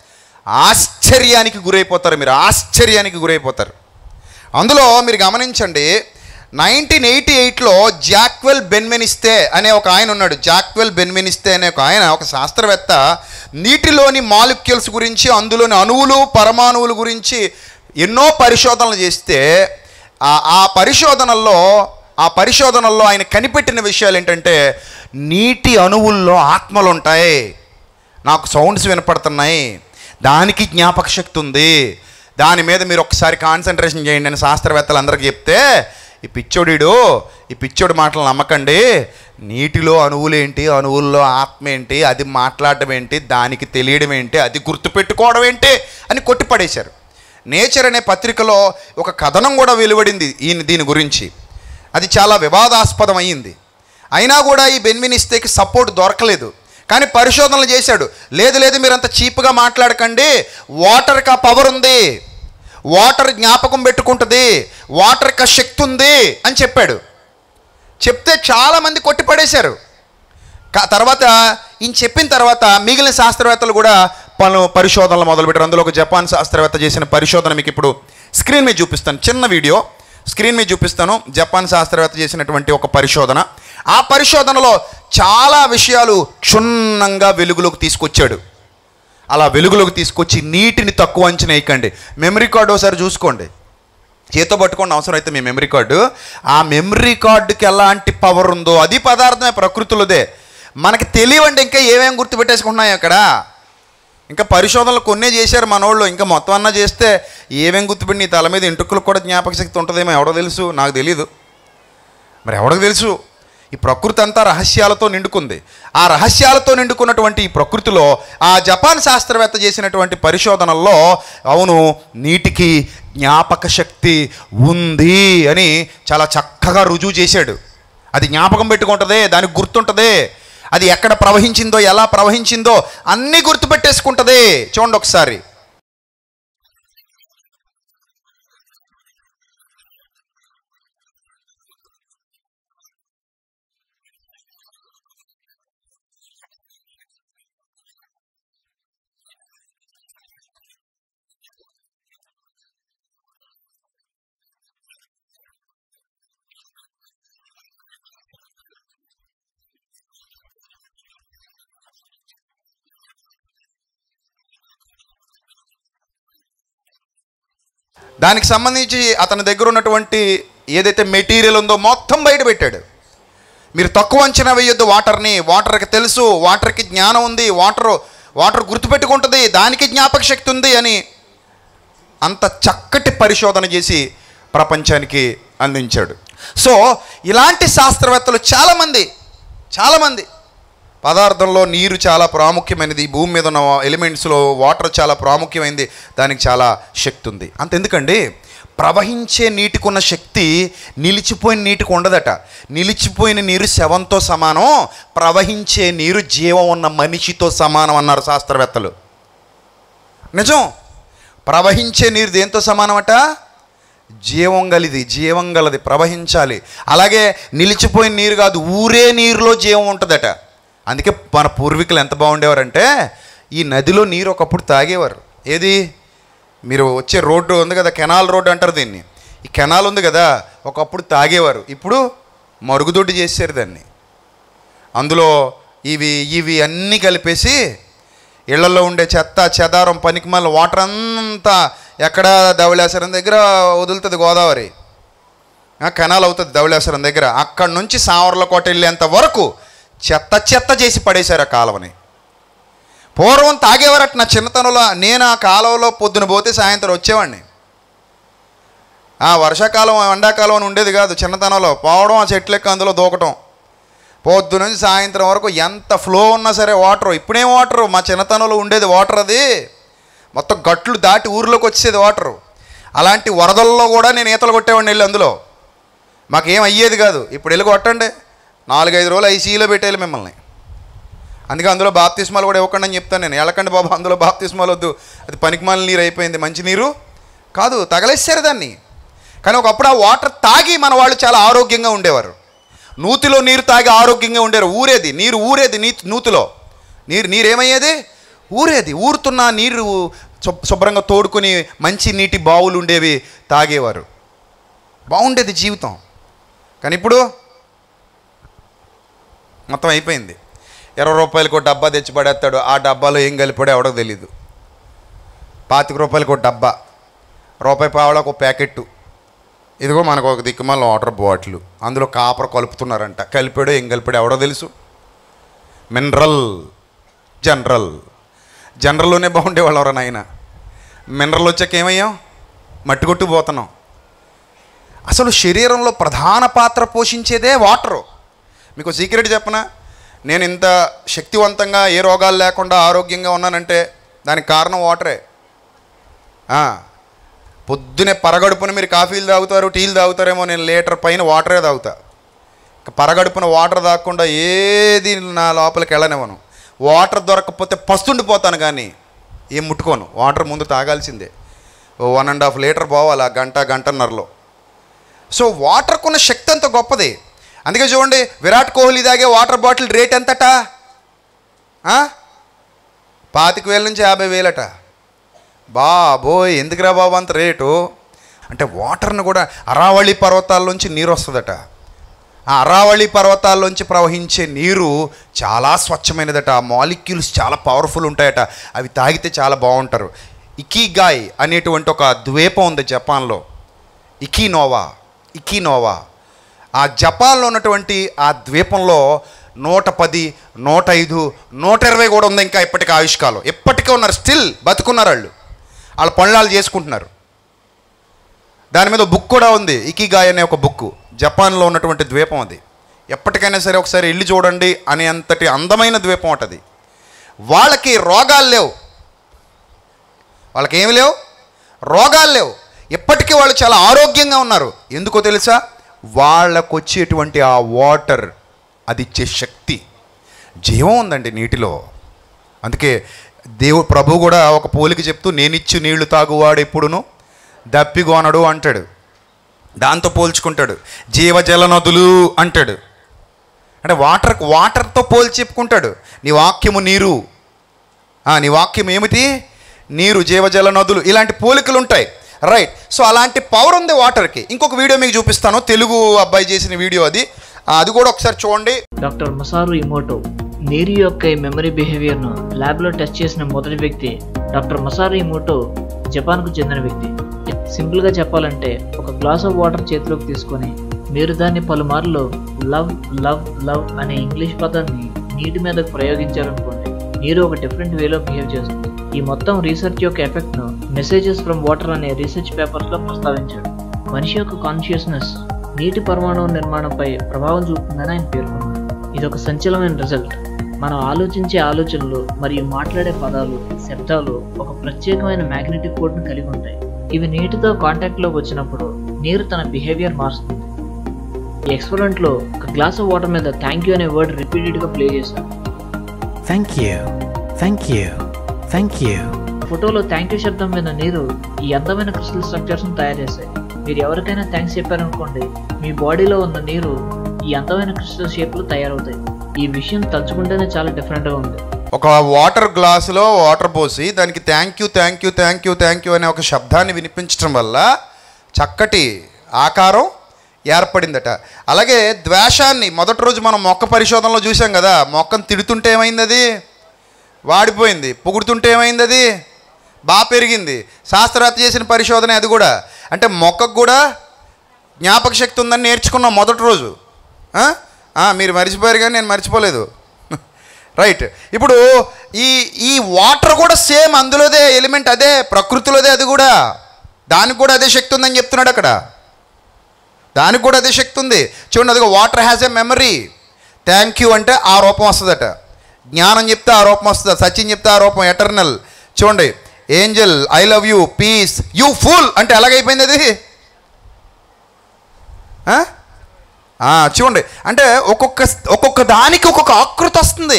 S1: ఆశ్చర్యానికి గురైపోతారు మీరు ఆశ్చర్యానికి గురైపోతారు అందులో మీరు గమనించండి నైన్టీన్ ఎయిటీ ఎయిట్లో జాక్వెల్ బెన్వెనిస్తే అనే ఒక ఆయన ఉన్నాడు జాక్వెల్ బెన్వెనిస్తే అనే ఒక ఆయన ఒక శాస్త్రవేత్త నీటిలోని మాలిక్యూల్స్ గురించి అందులోని అణువులు పరమాణువుల గురించి ఎన్నో పరిశోధనలు చేస్తే ఆ ఆ పరిశోధనల్లో ఆ పరిశోధనల్లో ఆయన కనిపెట్టిన విషయాలు ఏంటంటే నీటి అణువుల్లో ఆత్మలు ఉంటాయి నాకు సౌండ్స్ వినపడుతున్నాయి దానికి జ్ఞాపక శక్తి ఉంది దాని మీద మీరు ఒకసారి కాన్సన్ట్రేషన్ చేయండి అని శాస్త్రవేత్తలు అందరికీ చెప్తే ఈ పిచ్చోడీడు ఈ పిచ్చోడి మాటలు నమ్మకండి నీటిలో అణువులు ఏంటి అణువుల్లో ఆత్మ ఏంటి అది మాట్లాడడం ఏంటి దానికి తెలియడం ఏంటి అది గుర్తుపెట్టుకోవడం ఏంటి అని కొట్టిపడేశారు నేచర్ అనే పత్రికలో ఒక కథనం కూడా వెలువడింది ఈయన దీని గురించి అది చాలా వివాదాస్పదం అయ్యింది అయినా కూడా ఈ బెన్వినిస్తేకి సపోర్ట్ దొరకలేదు కానీ పరిశోధనలు చేశాడు లేదు లేదు మీరు అంత చీప్గా మాట్లాడకండి వాటర్కి ఆ పవర్ ఉంది వాటర్ జ్ఞాపకం పెట్టుకుంటుంది వాటర్కి ఆ శక్తి ఉంది అని చెప్పాడు చెప్తే చాలామంది కొట్టిపడేశారు కా- తర్వాత ఈయన చెప్పిన తర్వాత మిగిలిన శాస్త్రవేత్తలు కూడా పలు పరిశోధనలు మొదలుపెట్టారు అందులో ఒక జపాన్ శాస్త్రవేత్త చేసిన పరిశోధన మీకు ఇప్పుడు స్క్రీన్ మీద చూపిస్తాను చిన్న వీడియో స్క్రీన్ మీద చూపిస్తాను జపాన్ శాస్త్రవేత్త చేసినటువంటి ఒక పరిశోధన ఆ పరిశోధనలో చాలా విషయాలు క్షుణ్ణంగా వెలుగులోకి తీసుకొచ్చాడు అలా వెలుగులోకి తీసుకొచ్చి నీటిని తక్కువ అంచనా వేయకండి మెమరీ కార్డు ఒకసారి చూసుకోండి చేతో పట్టుకోండి అవసరం అయితే మీ మెమరీ కార్డు ఆ మెమరీ కార్డుకి ఎలాంటి పవర్ ఉందో అది పదార్థమే ప్రకృతిలోదే మనకి తెలియవండి ఇంకా ఏమేమి గుర్తుపెట్టేసుకుంటున్నాయి అక్కడ ఇంకా పరిశోధనలు కొన్నే చేశారు మనోళ్ళు ఇంకా మొత్తం అన్నా చేస్తే ఏమేం గుర్తుపెట్టి నీ తల మీద ఎంటుకలకు కూడా జ్ఞాపక శక్తి ఉంటుందేమో ఎవడో తెలుసు నాకు తెలియదు మరి ఎవడికి తెలుసు ఈ ప్రకృతి అంతా రహస్యాలతో నిండుకుంది ఆ రహస్యాలతో నిండుకున్నటువంటి ఈ ప్రకృతిలో ఆ జపాన్ శాస్త్రవేత్త చేసినటువంటి పరిశోధనల్లో అవును నీటికి జ్ఞాపక శక్తి ఉంది అని చాలా చక్కగా రుజువు చేశాడు అది జ్ఞాపకం పెట్టుకుంటుంది దానికి గుర్తుంటుంది అది ఎక్కడ ప్రవహించిందో ఎలా ప్రవహించిందో అన్నీ గుర్తుపెట్టేసుకుంటుంది చూడండి ఒకసారి దానికి సంబంధించి అతని దగ్గర ఉన్నటువంటి ఏదైతే మెటీరియల్ ఉందో మొత్తం బయట పెట్టాడు మీరు తక్కువ అంచనా వేయొద్దు వాటర్ని వాటర్కి తెలుసు వాటర్కి జ్ఞానం ఉంది వాటర్ వాటర్ గుర్తుపెట్టుకుంటుంది దానికి జ్ఞాపక శక్తి ఉంది అని అంత చక్కటి పరిశోధన చేసి ప్రపంచానికి అందించాడు సో ఇలాంటి శాస్త్రవేత్తలు చాలామంది చాలామంది పదార్థంలో నీరు చాలా ప్రాముఖ్యమైనది ఈ భూమి మీద ఉన్న ఎలిమెంట్స్లో వాటర్ చాలా ప్రాముఖ్యమైనది దానికి చాలా శక్తి ఉంది అంతెందుకండి ప్రవహించే నీటికి ఉన్న శక్తి నిలిచిపోయిన నీటికి ఉండదట నిలిచిపోయిన నీరు శవంతో సమానం ప్రవహించే నీరు జీవం ఉన్న మనిషితో సమానం అన్నారు శాస్త్రవేత్తలు నిజం ప్రవహించే నీరు దేంతో సమానమట జీవం గలిది జీవం గలది ప్రవహించాలి అలాగే నిలిచిపోయిన నీరు కాదు ఊరే నీరులో జీవం ఉంటుందట అందుకే మన పూర్వీకులు ఎంత బాగుండేవారంటే ఈ నదిలో నీరు ఒకప్పుడు తాగేవారు ఏది మీరు వచ్చే రోడ్డు ఉంది కదా కెనాల్ రోడ్డు అంటారు దీన్ని ఈ కెనాల్ ఉంది కదా ఒకప్పుడు తాగేవారు ఇప్పుడు మరుగుదొడ్డి చేశారు దాన్ని అందులో ఇవి ఇవి అన్నీ కలిపేసి ఇళ్లలో ఉండే చెత్త చెదారం పనికి మళ్ళీ వాటర్ అంతా ఎక్కడ ధవళేశ్వరం దగ్గర వదులుతుంది గోదావరి ఆ, కెనాల్ అవుతుంది ధవళేశ్వరం దగ్గర అక్కడి నుంచి సావర్లకోట వెళ్ళేంత వరకు చెత్త చెత్త చేసి పడేశారు ఆ కాలువని పూర్వం తాగేవారట నా చిన్నతనంలో నేను ఆ కాలువలో పొద్దున పోతే సాయంత్రం వచ్చేవాడిని ఆ వర్షాకాలం ఎండాకాలం అని ఉండేది కాదు చిన్నతనంలో పోవడం ఆ చెట్లెక్క అందులో దూకటం పొద్దు నుంచి సాయంత్రం వరకు ఎంత ఫ్లో ఉన్నా సరే వాటర్ ఇప్పుడేం వాటర్ మా చిన్నతనంలో ఉండేది వాటర్ అది మొత్తం గట్లు దాటి ఊర్లోకి వచ్చేది వాటరు అలాంటి వరదల్లో కూడా నేను ఈతలు కొట్టేవాడిని వెళ్ళి అందులో మాకేం అయ్యేది కాదు ఇప్పుడు వెళ్ళి కొట్టండి నాలుగైదు రోజులు ఐసీయూలో పెట్టేయాలి మిమ్మల్ని అందుకే అందులో బాప్తిస్మాలు కూడా ఇవ్వకండి అని చెప్తాను నేను వెళ్ళకండి బాబు అందులో బాప్తిస్మాలు వద్దు అది పనికిమాల నీరు అయిపోయింది మంచి నీరు కాదు తగలేసారు దాన్ని కానీ ఒకప్పుడు ఆ వాటర్ తాగి మన వాళ్ళు చాలా ఆరోగ్యంగా ఉండేవారు నూతిలో నీరు తాగి ఆరోగ్యంగా ఉండేవారు ఊరేది నీరు ఊరేది నీ నూతిలో నీరు నీరేమయ్యేది ఊరేది ఊరుతున్న నీరు శుభ్- శుభ్రంగా తోడుకుని మంచి నీటి బావులు ఉండేవి తాగేవారు బాగుండేది జీవితం కానీ ఇప్పుడు మొత్తం అయిపోయింది ఇరవై రూపాయలకు ఒక డబ్బా తెచ్చి పడేస్తాడు ఆ డబ్బాలో ఏం కలిపాడో ఎవడో తెలీదు పాతిక రూపాయలకు ఒక డబ్బా రూపాయి పావలకు ఒక ప్యాకెట్టు ఇదిగో మనకు ఒక దిక్కుమాల వాటర్ బాటిల్ అందులో కాపర్ కలుపుతున్నారంట కలిపాడో ఏం కలిపాడో ఎవడో తెలుసు మినరల్ జనరల్ జనరల్లోనే బాగుండేవాళ్ళు ఎవరన్నా ఆయన మినరల్ వచ్చాక ఏమయ్యాం మట్టి కొట్టు పోతున్నాం అసలు శరీరంలో ప్రధాన పాత్ర పోషించేదే వాటరు మీకు సీక్రెట్ చెప్పనా నేను ఇంత శక్తివంతంగా ఏ రోగాలు లేకుండా ఆరోగ్యంగా ఉన్నానంటే దానికి కారణం వాటరే ఆ, పొద్దునే పరగడుపున మీరు కాఫీలు తాగుతారు టీలు తాగుతారేమో నేను లీటర్ పైన వాటరే తాగుతా ఇక పరగడుపున వాటర్ తాగకుండా ఏది నా లోపలికి వెళ్ళనివ్వను వాటర్ దొరకకపోతే పస్తుండిపోతాను కానీ ఏం ముట్టుకోను వాటర్ ముందు తాగాల్సిందే ఓ వన్ అండ్ హాఫ్ లీటర్ పోవాలి ఆ గంట గంటన్నరలో సో వాటర్కున్న శక్తి అంత గొప్పది అందుకే చూడండి విరాట్ కోహ్లీ తాగే వాటర్ బాటిల్ రేట్ ఎంతట ఆ? పాతిక వేల నుంచి యాభై వేలట బాబోయ్ ఎందుకురా బాబు అంత రేటు అంటే వాటర్ని కూడా అరావళి పర్వతాల్లోంచి నీరు వస్తుందట ఆ అరావళి పర్వతాల్లోంచి ప్రవహించే నీరు చాలా స్వచ్ఛమైనదట ఆ మాలిక్యూల్స్ చాలా పవర్ఫుల్ ఉంటాయట అవి తాగితే చాలా బాగుంటారు ఇకీగాయ్ అనేటువంటి ఒక ద్వీపం ఉంది జపాన్లో ఇకీనోవా ఇకీనోవా ఆ జపాన్లో ఉన్నటువంటి ఆ ద్వీపంలో నూట పది నూట ఐదు నూట ఇరవై కూడా ఉంది ఇంకా ఇప్పటికీ ఆయుష్కాలం ఇప్పటికే ఉన్నారు స్టిల్ బతుకున్నారు వాళ్ళు వాళ్ళ పనులు చేసుకుంటున్నారు దాని మీద బుక్ కూడా ఉంది ఇకిగాయ్ అనే ఒక బుక్ జపాన్లో ఉన్నటువంటి ద్వీపం అది ఎప్పటికైనా సరే ఒకసారి వెళ్ళి చూడండి అనే అంతటి అందమైన ద్వీపం అటది వాళ్ళకి రోగాలు లేవు వాళ్ళకి ఏమి లేవు రోగాలు లేవు ఇప్పటికీ వాళ్ళు చాలా ఆరోగ్యంగా ఉన్నారు ఎందుకో తెలుసా వాళ్ళకు వచ్చేటువంటి ఆ వాటర్ అది ఇచ్చే శక్తి జీవం ఉందండి నీటిలో అందుకే దేవుడు ప్రభు కూడా ఒక పోలిక చెప్తూ నేనిచ్చు నీళ్లు తాగువాడు ఎప్పుడును దప్పిగోనడు అంటాడు దాంతో పోల్చుకుంటాడు జీవజల నదులు అంటాడు అంటే వాటర్ వాటర్తో పోల్చి చెప్పుకుంటాడు నీ వాక్యము నీరు ఆ, నీ వాక్యం ఏమిటి నీరు జీవజల నదులు ఇలాంటి పోలికలు ఉంటాయి రైట్ సో అలాంటి పవర్ ఉంది వాటర్కి ఇంకొక వీడియో మీకు చూపిస్తాను తెలుగు అబ్బాయి చేసిన వీడియో అది ఆ, అది కూడా ఒకసారి చూడండి
S2: డాక్టర్ మసారు ఇమోటో నీరు యొక్క ఈ మెమరీ బిహేవియర్ను ల్యాబ్లో టెస్ట్ చేసిన మొదటి వ్యక్తి డాక్టర్ మసారు ఇమోటో జపాన్కు చెందిన వ్యక్తి సింపుల్గా చెప్పాలంటే ఒక గ్లాస్ ఆఫ్ వాటర్ చేతిలోకి తీసుకొని మీరు దాన్ని పలుమార్లు లవ్ లవ్ లవ్ అనే ఇంగ్లీష్ పదాన్ని నీటి మీదకు ప్రయోగించారనుకోండి నీరు ఒక డిఫరెంట్ వేలో బిహేవ్ చేస్తుంది ఈ మొత్తం రీసెర్చ్ యొక్క ఎఫెక్ట్ను మెసేజెస్ ఫ్రమ్ వాటర్ అనే రీసెర్చ్ పేపర్స్లో ప్రస్తావించాడు మనిషి యొక్క కాన్షియస్నెస్ నీటి పరమాణువు నిర్మాణంపై ప్రభావం చూపుతుందని ఆయన పేర్కొన్నారు ఇది ఒక సంచలనమైన రిజల్ట్ మనం ఆలోచించే ఆలోచనలు మరియు మాట్లాడే పదాలు శబ్దాలు ఒక ప్రత్యేకమైన మ్యాగ్నెటిక్ కోడ్ను కలిగి ఉంటాయి ఇవి నీటితో కాంటాక్ట్లోకి వచ్చినప్పుడు నీరు తన బిహేవియర్ మారుస్తుంది ఈ ఎక్స్పెరిమెంట్లో ఒక గ్లాస్ ఆఫ్ వాటర్ మీద థ్యాంక్ యూ అనే వర్డ్ రిపీటెడ్గా ప్లే చేశారు
S3: Thank you. Thank you. Thank you.
S2: ఫోటోలో థ్యాంక్ యూ శబ్దం మీద నీరు ఈ అందమైన క్రిస్టల్ స్ట్రక్చర్స్ను తయారు చేస్తాయి మీరు ఎవరికైనా థ్యాంక్స్ చెప్పారనుకోండి మీ బాడీలో ఉన్న నీరు ఈ అందమైన క్రిస్టల్ షేప్లో తయారవుతాయి ఈ విషయం తలుచుకుంటేనే చాలా డిఫరెంట్గా ఉంది
S1: ఒక వాటర్ గ్లాసులో వాటర్ పోసి దానికి thank you thank you thank you thank you అనే ఒక శబ్దాన్ని వినిపించడం వల్ల చక్కటి ఆకారం ఏర్పడిందట అలాగే ద్వేషాన్ని మొదటి రోజు మనం మొక్క పరిశోధనలో చూసాం కదా మొక్కను తిడుతుంటే ఏమైంది అది వాడిపోయింది పొగుడుతుంటే ఏమైంది అది బాగా పెరిగింది శాస్త్రవేత్త చేసిన పరిశోధన అది కూడా అంటే మొక్కకు కూడా జ్ఞాపక శక్తి ఉందని నేర్చుకున్నాం మొదటి రోజు ఆ? ఆ, మీరు మర్చిపోయారు కానీ నేను మర్చిపోలేదు రైట్ ఇప్పుడు ఈ ఈ వాటర్ కూడా సేమ్ అందులోదే ఎలిమెంట్ అదే ప్రకృతిలోదే అది కూడా దానికి కూడా అదే శక్తి ఉందని చెప్తున్నాడు అక్కడ దానికి కూడా అదే శక్తి ఉంది చూడండి అదిగో water has a memory thank you అంటే ఆ రూపం వస్తుందట జ్ఞానం చెప్తే ఆ రూపం వస్తుంది సచిన్ చెప్తే ఆ రూపం ఎటర్నల్ చూడండి angel I love you peace you full అంటే ఎలాగైపోయింది అది ఆ? ఆ, చూడండి అంటే ఒక్కొక్క ఒక్కొక్క దానికి ఒక్కొక్క ఆకృతి వస్తుంది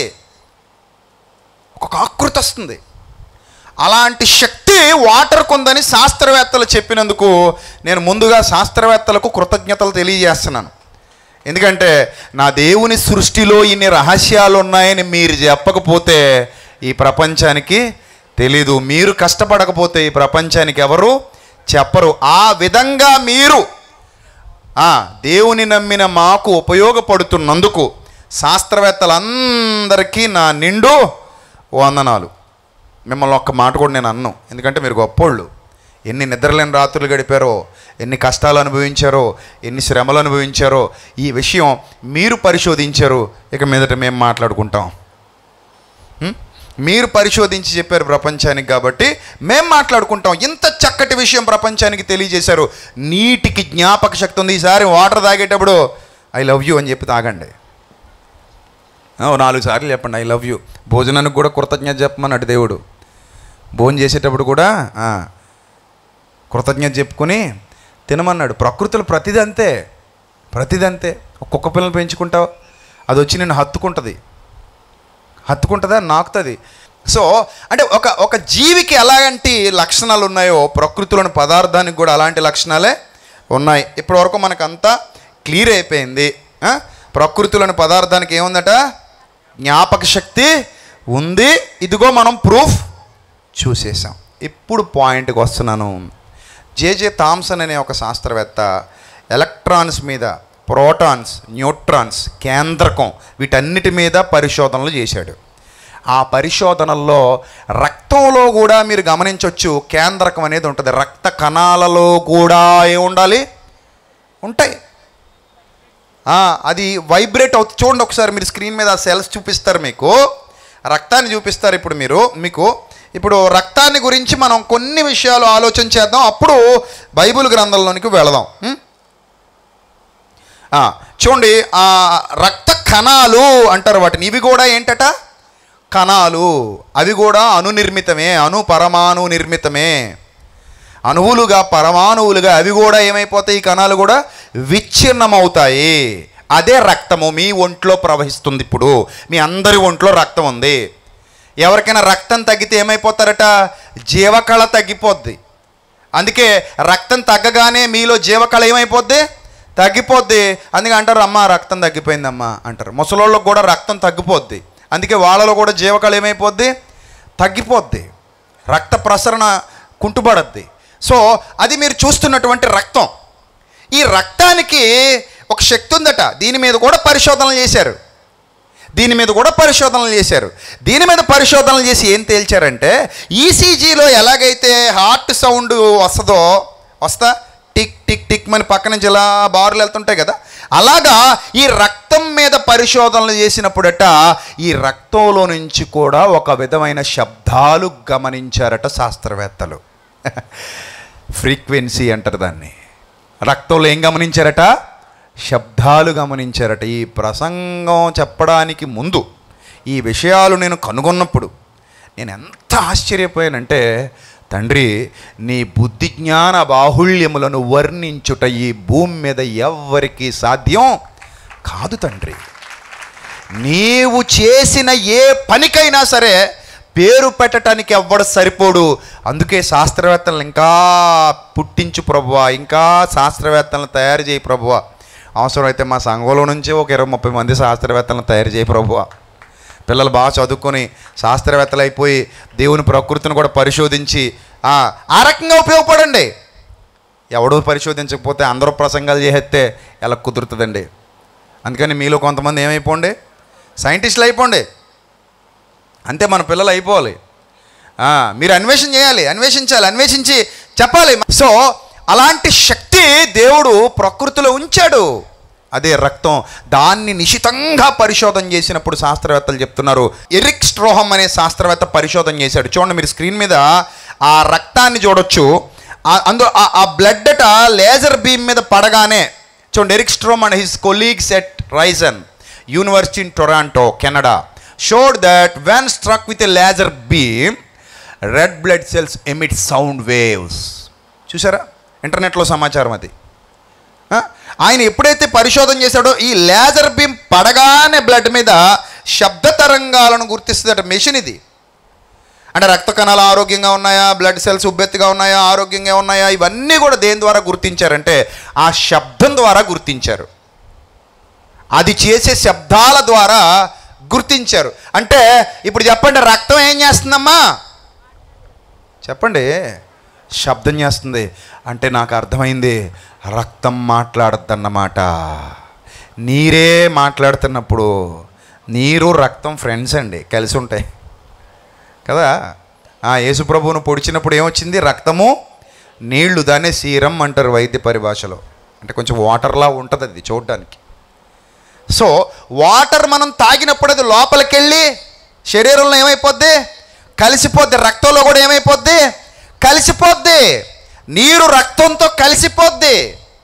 S1: ఒక్కొక్క ఆకృతి వస్తుంది అలాంటి శక్తి వాటర్కు ఉందని శాస్త్రవేత్తలు చెప్పినందుకు నేను ముందుగా శాస్త్రవేత్తలకు కృతజ్ఞతలు తెలియజేస్తున్నాను ఎందుకంటే నా దేవుని సృష్టిలో ఇన్ని రహస్యాలు ఉన్నాయని మీరు చెప్పకపోతే ఈ ప్రపంచానికి తెలీదు మీరు కష్టపడకపోతే ఈ ప్రపంచానికి ఎవరు చెప్పరు ఆ విధంగా మీరు ఆ, దేవుని నమ్మిన మాకు ఉపయోగపడుతున్నందుకు శాస్త్రవేత్తలందరికీ నా నిండు వందనాలు మిమ్మల్ని ఒక్క మాట కూడా నేను అన్ను ఎందుకంటే మీరు గొప్పోళ్ళు ఎన్ని నిద్రలేని రాత్రులు గడిపారో ఎన్ని కష్టాలు అనుభవించారో ఎన్ని శ్రమలు అనుభవించారో ఈ విషయం మీరు పరిశోధించారు ఇక మీదట మేము మాట్లాడుకుంటాం ఉం? మీరు పరిశోధించి చెప్పారు ప్రపంచానికి కాబట్టి మేము మాట్లాడుకుంటాం ఇంత చక్కటి విషయం ప్రపంచానికి తెలియజేశారు నీటికి జ్ఞాపక శక్తి ఉంది ఈసారి వాటర్ తాగేటప్పుడు ఐ లవ్ యూ అని చెప్పి తాగండి ఆ, ఓ నాలుగు సార్లు చెప్పండి ఐ లవ్ యూ భోజనానికి కూడా కృతజ్ఞత చెప్పమన్నాడు దేవుడు భోజనం చేసేటప్పుడు కూడా ఆ, కృతజ్ఞత చెప్పుకొని తినమన్నాడు ప్రకృతిలో ప్రతిది అంతే ప్రతిది అంతే ఒక కుక్క పిల్లలు పెంచుకుంటావు అది వచ్చి నిన్ను హత్తుకుంటుంది హత్తుకుంటుందా నాకుతుంది సో అంటే ఒక ఒక జీవికి ఎలాంటి లక్షణాలు ఉన్నాయో ప్రకృతిలోని పదార్థానికి కూడా అలాంటి లక్షణాలే ఉన్నాయి ఇప్పటివరకు మనకంతా క్లియర్ అయిపోయింది ఆ? ప్రకృతిలోని పదార్థానికి ఏముందట జ్ఞాపక శక్తి ఉంది ఇదిగో మనం ప్రూఫ్ చూసేసాం ఇప్పుడు పాయింట్కి వస్తున్నాను జేజే థామ్సన్ అనే ఒక శాస్త్రవేత్త ఎలక్ట్రాన్స్ మీద ప్రోటాన్స్ న్యూట్రాన్స్ కేంద్రకం వీటన్నిటి మీద పరిశోధనలు చేశాడు ఆ పరిశోధనల్లో రక్తంలో కూడా మీరు గమనించవచ్చు కేంద్రకం అనేది ఉంటుంది రక్త కణాలలో కూడా ఏముండాలి ఉంటాయి ఆ, అది వైబ్రేట్ అవుతుంది చూడండి ఒకసారి మీరు స్క్రీన్ మీద ఆ సెల్స్ చూపిస్తారు మీకు రక్తాన్ని చూపిస్తారు ఇప్పుడు మీరు మీకు ఇప్పుడు రక్తాన్ని గురించి మనం కొన్ని విషయాలు ఆలోచన చేద్దాం అప్పుడు బైబిల్ గ్రంథంలోనికి వెళదాం ఉం? ఆ, చూడండి ఆ రక్త కణాలు అంటారు వాటిని ఇవి కూడా ఏంటట కణాలు అవి కూడా అణునిర్మితమే అణు పరమాణు నిర్మితమే అణువులుగా పరమాణువులుగా అవి కూడా ఏమైపోతాయి ఈ కణాలు కూడా విచ్ఛిన్నమవుతాయి అదే రక్తము మీ ఒంట్లో ప్రవహిస్తుంది ఇప్పుడు మీ అందరి ఒంట్లో రక్తం ఉంది ఎవరికైనా రక్తం తగ్గితే ఏమైపోతారట జీవకళ తగ్గిపోద్ది అందుకే రక్తం తగ్గగానే మీలో జీవకళ ఏమైపోద్ది తగ్గిపోద్ది అందుకే అంటారు అమ్మ రక్తం తగ్గిపోయిందమ్మా అంటారు ముసలోళ్ళకు కూడా రక్తం తగ్గిపోద్ది అందుకే వాళ్ళలో కూడా జీవకళ ఏమైపోద్ది తగ్గిపోద్ది రక్త ప్రసరణ కుంటుపడద్ది సో అది మీరు చూస్తున్నటువంటి రక్తం ఈ రక్తానికి ఒక శక్తి ఉందట దీని మీద కూడా పరిశోధనలు చేశారు దీని మీద కూడా పరిశోధనలు చేశారు దీని మీద పరిశోధనలు చేసి ఏం తేల్చారంటే ఈసీజీలో ఎలాగైతే హార్ట్ సౌండ్ వస్తుందో వస్తా టిక్ టిక్ టిక్ మన పక్క నుంచి ఇలా బారులు వెళ్తుంటాయి కదా అలాగా ఈ రక్తం మీద పరిశోధనలు చేసినప్పుడట ఈ రక్తంలో నుంచి కూడా ఒక విధమైన శబ్దాలు గమనించారట శాస్త్రవేత్తలు ఫ్రీక్వెన్సీ అంటారు దాన్ని రక్తంలో ఏం గమనించారట శబ్దాలు గమనించారట ఈ ప్రసంగం చెప్పడానికి ముందు ఈ విషయాలు నేను కనుగొన్నప్పుడు నేను ఎంత ఆశ్చర్యపోయానంటే తండ్రి నీ బుద్ధి జ్ఞాన బాహుళ్యములను వర్ణించుట ఈ భూమి మీద ఎవ్వరికీ సాధ్యం కాదు తండ్రి నీవు చేసిన ఏ పనికైనా సరే పేరు పెట్టడానికి ఎవ్వడు సరిపోడు అందుకే శాస్త్రవేత్తలను ఇంకా పుట్టించు ప్రభువా ఇంకా శాస్త్రవేత్తలను తయారు చేయి ప్రభువా అవసరమైతే మా సంఘంలో నుంచి ఒక ఇరవై ముప్పై మంది శాస్త్రవేత్తలను తయారు చేయి ప్రభువా పిల్లలు బాగా చదువుకొని శాస్త్రవేత్తలు అయిపోయి దేవుని ప్రకృతిని కూడా పరిశోధించి ఆ ఆ రకంగా ఉపయోగపడండి ఎవడో పరిశోధించకపోతే అందరూ ప్రసంగాలు చేసేస్తే ఎలా కుదురుతుందండి అందుకని మీలో కొంతమంది ఏమైపోండి సైంటిస్టులు అయిపోండి అంతే మన పిల్లలు అయిపోవాలి ఆ, మీరు అన్వేషణ చేయాలి అన్వేషించాలి అన్వేషించి చెప్పాలి సో అలాంటి శక్తి దేవుడు ప్రకృతిలో ఉంచాడు అదే రక్తం దాన్ని నిశితంగా పరిశోధన చేసినప్పుడు శాస్త్రవేత్తలు చెప్తున్నారు ఎరిక్ స్ట్రోహం అనే శాస్త్రవేత్త పరిశోధన చేశాడు చూడండి మీరు స్క్రీన్ మీద ఆ రక్తాన్ని చూడొచ్చు ఆ- అందులో ఆ- ఆ బ్లడ్ అట లేజర్ బీమ్ మీద పడగానే చూడండి Eric Strohm and his colleagues at Ryerson University in Toronto Canada showed that when struck with a laser beam red blood cells emit sound waves చూసారా ఇంటర్నెట్లో సమాచారం అది ఆ? ఆయన ఎప్పుడైతే పరిశోధన చేశాడో ఈ లేజర్ బీమ్ పడగానే బ్లడ్ మీద శబ్ద తరంగాలను గుర్తిస్తుందట మెషిన్ ఇది అంటే రక్త కణాలు ఆరోగ్యంగా ఉన్నాయా బ్లడ్ సెల్స్ ఉబ్బెత్తుగా ఉన్నాయా ఆరోగ్యంగా ఉన్నాయా ఇవన్నీ కూడా దేని ద్వారా గుర్తించారంటే ఆ శబ్దం ద్వారా గుర్తించారు అది చేసే శబ్దాల ద్వారా గుర్తించారు అంటే ఇప్పుడు చెప్పండి రక్తం ఏం చేస్తుందమ్మా చెప్పండి శబ్దం చేస్తుంది అంటే నాకు అర్థమైంది రక్తం మాట్లాడద్దన్నమాట నీరే మాట్లాడుతున్నప్పుడు నీరు రక్తం ఫ్రెండ్స్ అండి కలిసి ఉంటాయి కదా ఆ యేసుప్రభువును పొడిచినప్పుడు ఏమొచ్చింది రక్తము నీళ్లు దాన్నే సీరం అంటారు వైద్య పరిభాషలో అంటే కొంచెం వాటర్లా ఉంటుంది అది చూడడానికి సో వాటర్ మనం తాగినప్పుడు అది లోపలికి వెళ్ళి శరీరంలో ఏమైపోద్ది కలిసిపోద్ది రక్తంలో కూడా ఏమైపోద్ది కలిసిపోద్ది నీరు రక్తంతో కలిసిపోద్ది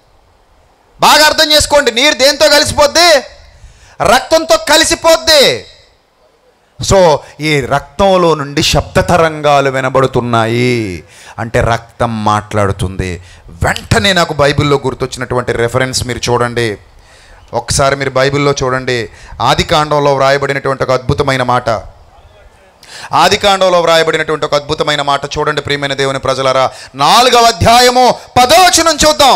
S1: బాగా అర్థం చేసుకోండి నీరు దేంతో కలిసిపోద్ది రక్తంతో కలిసిపోద్ది సో ఈ రక్తంలో నుండి శబ్ద తరంగాలు వినబడుతున్నాయి అంటే రక్తం మాట్లాడుతుంది వెంటనే నాకు బైబిల్లో గుర్తొచ్చినటువంటి రెఫరెన్స్ మీరు చూడండి ఒకసారి మీరు బైబిల్లో చూడండి ఆది కాండంలో వ్రాయబడినటువంటి ఒక అద్భుతమైన మాట ఆది కాండంలో వ్రాయబడినటువంటి ఒక అద్భుతమైన మాట చూడండి ప్రియమైన దేవుని ప్రజలరా నాలుగవ అధ్యాయము పదవచనం చూద్దాం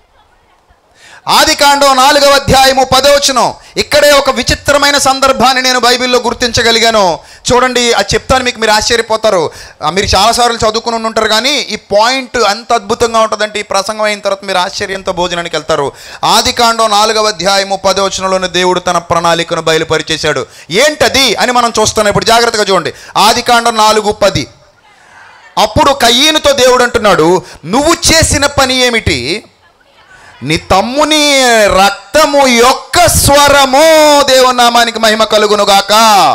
S1: ఆది కాండం నాలుగవ అధ్యాయము పదవచనం ఇక్కడే ఒక విచిత్రమైన సందర్భాన్ని నేను బైబిల్లో గుర్తించగలిగాను చూడండి అది చెప్తాను మీకు మీరు ఆశ్చర్యపోతారు ఆ, మీరు చాలాసార్లు చదువుకుని ఉంటారు కానీ ఈ పాయింట్ అంత అద్భుతంగా ఉంటుందంటే ఈ ప్రసంగం అయిన తర్వాత మీరు ఆశ్చర్యంతో భోజనానికి వెళ్తారు ఆది కాండం నాలుగవ అధ్యాయము పదవచనంలోని దేవుడు తన ప్రణాళికను బయలుపరిచేశాడు ఏంటది అని మనం చూస్తున్నాం ఇప్పుడు జాగ్రత్తగా చూడండి ఆది కాండం నాలుగు పది అప్పుడు కయ్యనుతో దేవుడు అంటున్నాడు నువ్వు చేసిన పని ఏమిటి నీ తమ్ముని రక్తము యొక్క స్వరము దేవునామానికి మహిమ కలుగునుగాక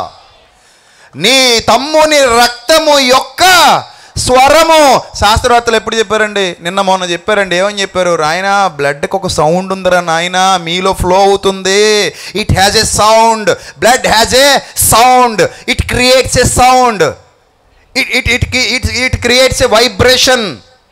S1: నీ తమ్ముని రక్తము యొక్క స్వరము శాస్త్రవేత్తలు ఎప్పుడు చెప్పారండి నిన్న మొన్న చెప్పారండి ఏమని చెప్పారు రాయన బ్లడ్కి ఒక సౌండ్ ఉందిరా నాయన మీలో ఫ్లో అవుతుంది it has a sound blood has a sound it creates a sound it it it it it creates a vibration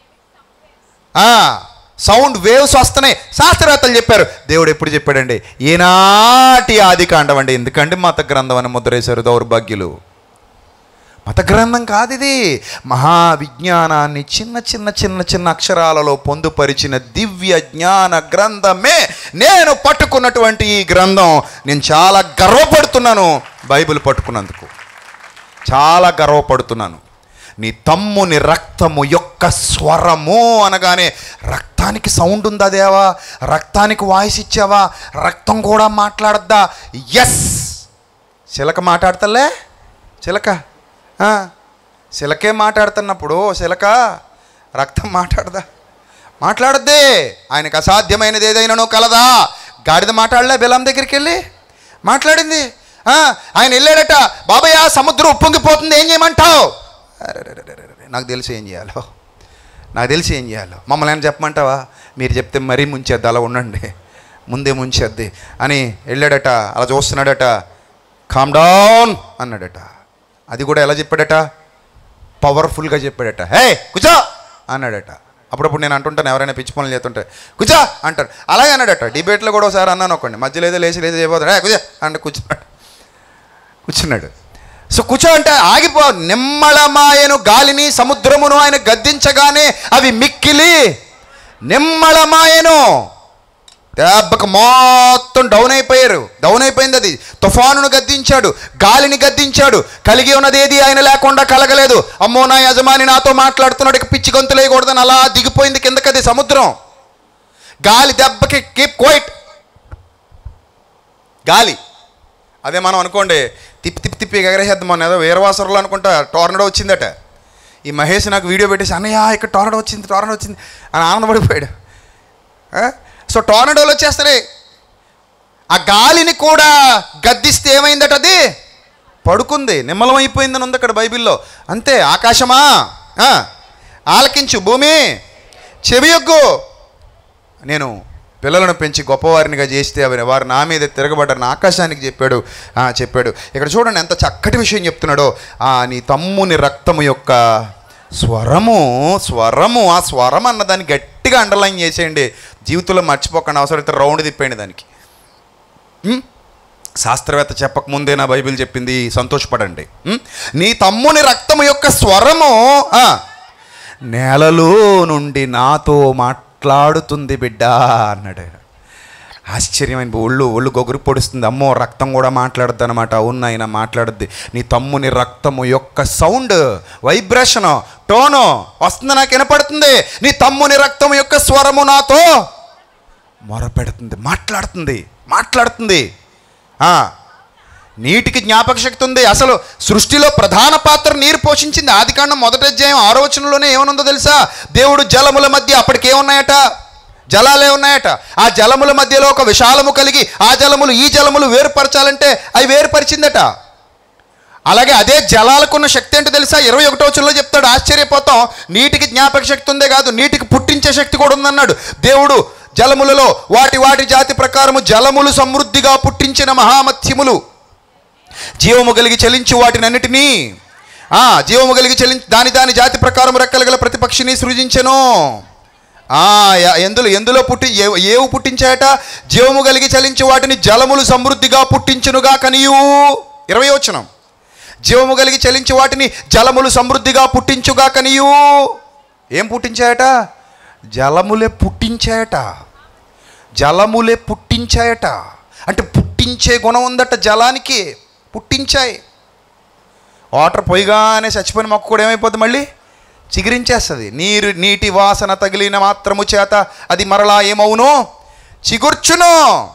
S1: sound waves వస్తున్నాయి శాస్త్రవేత్తలు చెప్పారు దేవుడు ఎప్పుడు చెప్పాడండి ఏనాటి ఆది కాండం అండి ఎందుకంటే మత గ్రంథం అని ముద్రేశారు దౌర్భాగ్యులు మత గ్రంథం కాదు ఇది మహావిజ్ఞానాన్ని చిన్న చిన్న చిన్న చిన్న అక్షరాలలో పొందుపరిచిన దివ్య జ్ఞాన గ్రంథమే నేను పట్టుకున్నటువంటి ఈ గ్రంథం నేను చాలా గర్వపడుతున్నాను బైబిల్ పట్టుకున్నందుకు చాలా గర్వపడుతున్నాను నీ తమ్ముని రక్తము యొక్క స్వరము అనగానే రక్తానికి సౌండ్ ఉందా దేవా రక్తానికి వాయిస్ ఇచ్చావా రక్తం కూడా మాట్లాడద్దా ఎస్ చిలక మాట్లాడతలే చిలక ఆ, చిలకే మాట్లాడుతున్నప్పుడు చిలక రక్తం మాట్లాడదా మాట్లాడద్దే ఆయనకు అసాధ్యమైనది ఏదైనానో కలదా గాడిద మాట్లాడలే బెలం దగ్గరికి వెళ్ళి మాట్లాడింది ఆ, ఆయన వెళ్ళాడట బాబాయ్ ఆ సముద్రం ఉప్పొంగిపోతుంది ఏం చేయమంటావు అరెరెరెరెరెరె, నాకు తెలిసి ఏం చేయాలో నాకు తెలిసి ఏం చేయాలో మమ్మల్ని ఏమైనా చెప్పమంటావా మీరు చెప్తే మరీ ముంచేద్ది అలా ఉండండి ముందే ముంచేద్ది అని వెళ్ళాడట అలా చూస్తున్నాడట కామ్ డౌన్ అన్నాడట అది కూడా ఎలా చెప్పాడట పవర్ఫుల్గా చెప్పాడట హే కూర్చో అన్నాడట అప్పుడప్పుడు నేను అంటుంటాను ఎవరైనా పిచ్చి పనులు చేస్తుంటే కూర్చో అంటారు అలాగే అన్నాడట డిబేట్లో కూడా ఒకసారి అన్నాను ఒకండి మధ్యలో ఏదో లేచి లేచి చేయబోతాడు హే కూర్చో అంటే కూర్చున్నాడు కూర్చున్నాడు సో కూర్చో అంటే ఆగిపో నిమ్మళమాయను గాలిని సముద్రమును ఆయన గద్దించగానే అవి మిక్కిలి నిమ్మళమాయను దెబ్బకు మొత్తం డౌన్ అయిపోయారు డౌన్ అయిపోయింది అది తుఫానును గద్దించాడు గాలిని గద్దించాడు కలిగి ఉన్నది ఏది ఆయన లేకుండా కలగలేదు అమ్మో నా యజమాని నాతో మాట్లాడుతున్నాడు ఇక పిచ్చి గొంతు లేకూడదని అలా దిగిపోయింది కిందకది సముద్రం గాలి దెబ్బకి కీప్ కోయిట్ గాలి అదే మనం అనుకోండి తిప్పి తిప్పి తిప్పి ఎగరేసేద్దాం మనం ఏదో వీరవాసరులు అనుకుంటా టోర్నడో వచ్చిందట ఈ మహేష్ నాకు వీడియో పెట్టేసి అన్నయ్య ఇక్కడ టోర్నడో వచ్చింది టోర్నడో వచ్చింది అని ఆనందపడిపోయాడు ఆ? సో టోర్నడోలు వచ్చేస్తాయి ఆ గాలిని కూడా గద్దిస్తే ఏమైందట అది పడుకుంది నిమ్మలం అయిపోయిందని ఉంది అక్కడ బైబిల్లో అంతే ఆకాశమా ఆ, ఆలకించు భూమి చెవియొగ్గు నేను పిల్లలను పెంచి గొప్పవారినిగా చేస్తే అవి వారు నా మీద తిరగబడ్డారని ఆకాశానికి చెప్పాడు ఆ, చెప్పాడు ఇక్కడ చూడండి ఎంత చక్కటి విషయం చెప్తున్నాడో ఆ, నీ తమ్ముని రక్తము యొక్క స్వరము స్వరము ఆ స్వరం అన్నదాన్ని గట్టిగా అండర్లైన్ చేసేయండి జీవితంలో మర్చిపోకుండా అవసరమైతే రౌండ్ తిప్పేయండి దానికి ఉం? శాస్త్రవేత్త చెప్పకముందే నా బైబిల్ చెప్పింది సంతోషపడండి ఉం? నీ తమ్ముని రక్తము యొక్క స్వరము ఆ, నేలలో నుండి నాతో మాట్లాడుతుంది బిడ్డ అన్నాడు ఆయన. ఆశ్చర్యమైన ఒళ్ళు ఒళ్ళు గొగురు పొడుస్తుంది అమ్మో రక్తం కూడా మాట్లాడద్దు అనమాట అవును ఆయన మాట్లాడద్ది నీ తమ్ముని రక్తము యొక్క సౌండ్ వైబ్రేషను టోను వస్తుంది నాకు వినపడుతుంది నీ తమ్ముని రక్తము యొక్క స్వరము నాతో మొరపెడుతుంది మాట్లాడుతుంది మాట్లాడుతుంది ఆ, నీటికి జ్ఞాపక శక్తి ఉంది అసలు సృష్టిలో ప్రధాన పాత్ర నీరు పోషించింది ఆదికాండం మొదటి అధ్యాయం ఆరో వచనంలోనే ఏమనుందో తెలుసా దేవుడు జలముల మధ్య అప్పటికి ఏమున్నాయట జలాలే ఉన్నాయట ఆ జలముల మధ్యలో ఒక విశాలము కలిగి ఆ జలములు ఈ జలములు వేరుపరచాలంటే అవి వేరుపరిచిందట అలాగే అదే జలాలకున్న శక్తి ఏంటో తెలుసా ఇరవై ఒకటో వచనంలో చెప్తాడు ఆశ్చర్యపోతాం నీటికి జ్ఞాపక శక్తి ఉందే కాదు నీటికి పుట్టించే శక్తి కూడా ఉందన్నాడు దేవుడు జలములలో వాటి వాటి జాతి ప్రకారము జలములు సమృద్ధిగా పుట్టించిన మహామత్స్యములు జీవము కలిగి చలించు వాటినన్నిటినీ ఆ, జీవము కలిగి చలించి దాని దాని జాతి ప్రకారం రెక్కలు గల ప్రతిపక్షిని సృజించెను ఆ, య- ఎందులో ఎందులో పుట్టి ఏ- ఏవు పుట్టించాయట జీవము కలిగి చలించు వాటిని జలములు సమృద్ధిగా పుట్టించునుగా కనియు ఇరవై వచనం జీవము కలిగి చలించు వాటిని జలములు సమృద్ధిగా పుట్టించుగా కనియు ఏం పుట్టించాయట జలములే పుట్టించాయట జలములే పుట్టించాయట అంటే పుట్టించే గుణం ఉందట జలానికి పుట్టించాయి వాటర్ పొయ్యిగానే చచ్చిపోయిన మొక్క కూడా ఏమైపోద్ది మళ్ళీ చిగురించేస్తుంది నీరు నీటి వాసన తగిలిన మాత్రము చేత అది మరలా ఏమవును చిగుర్చును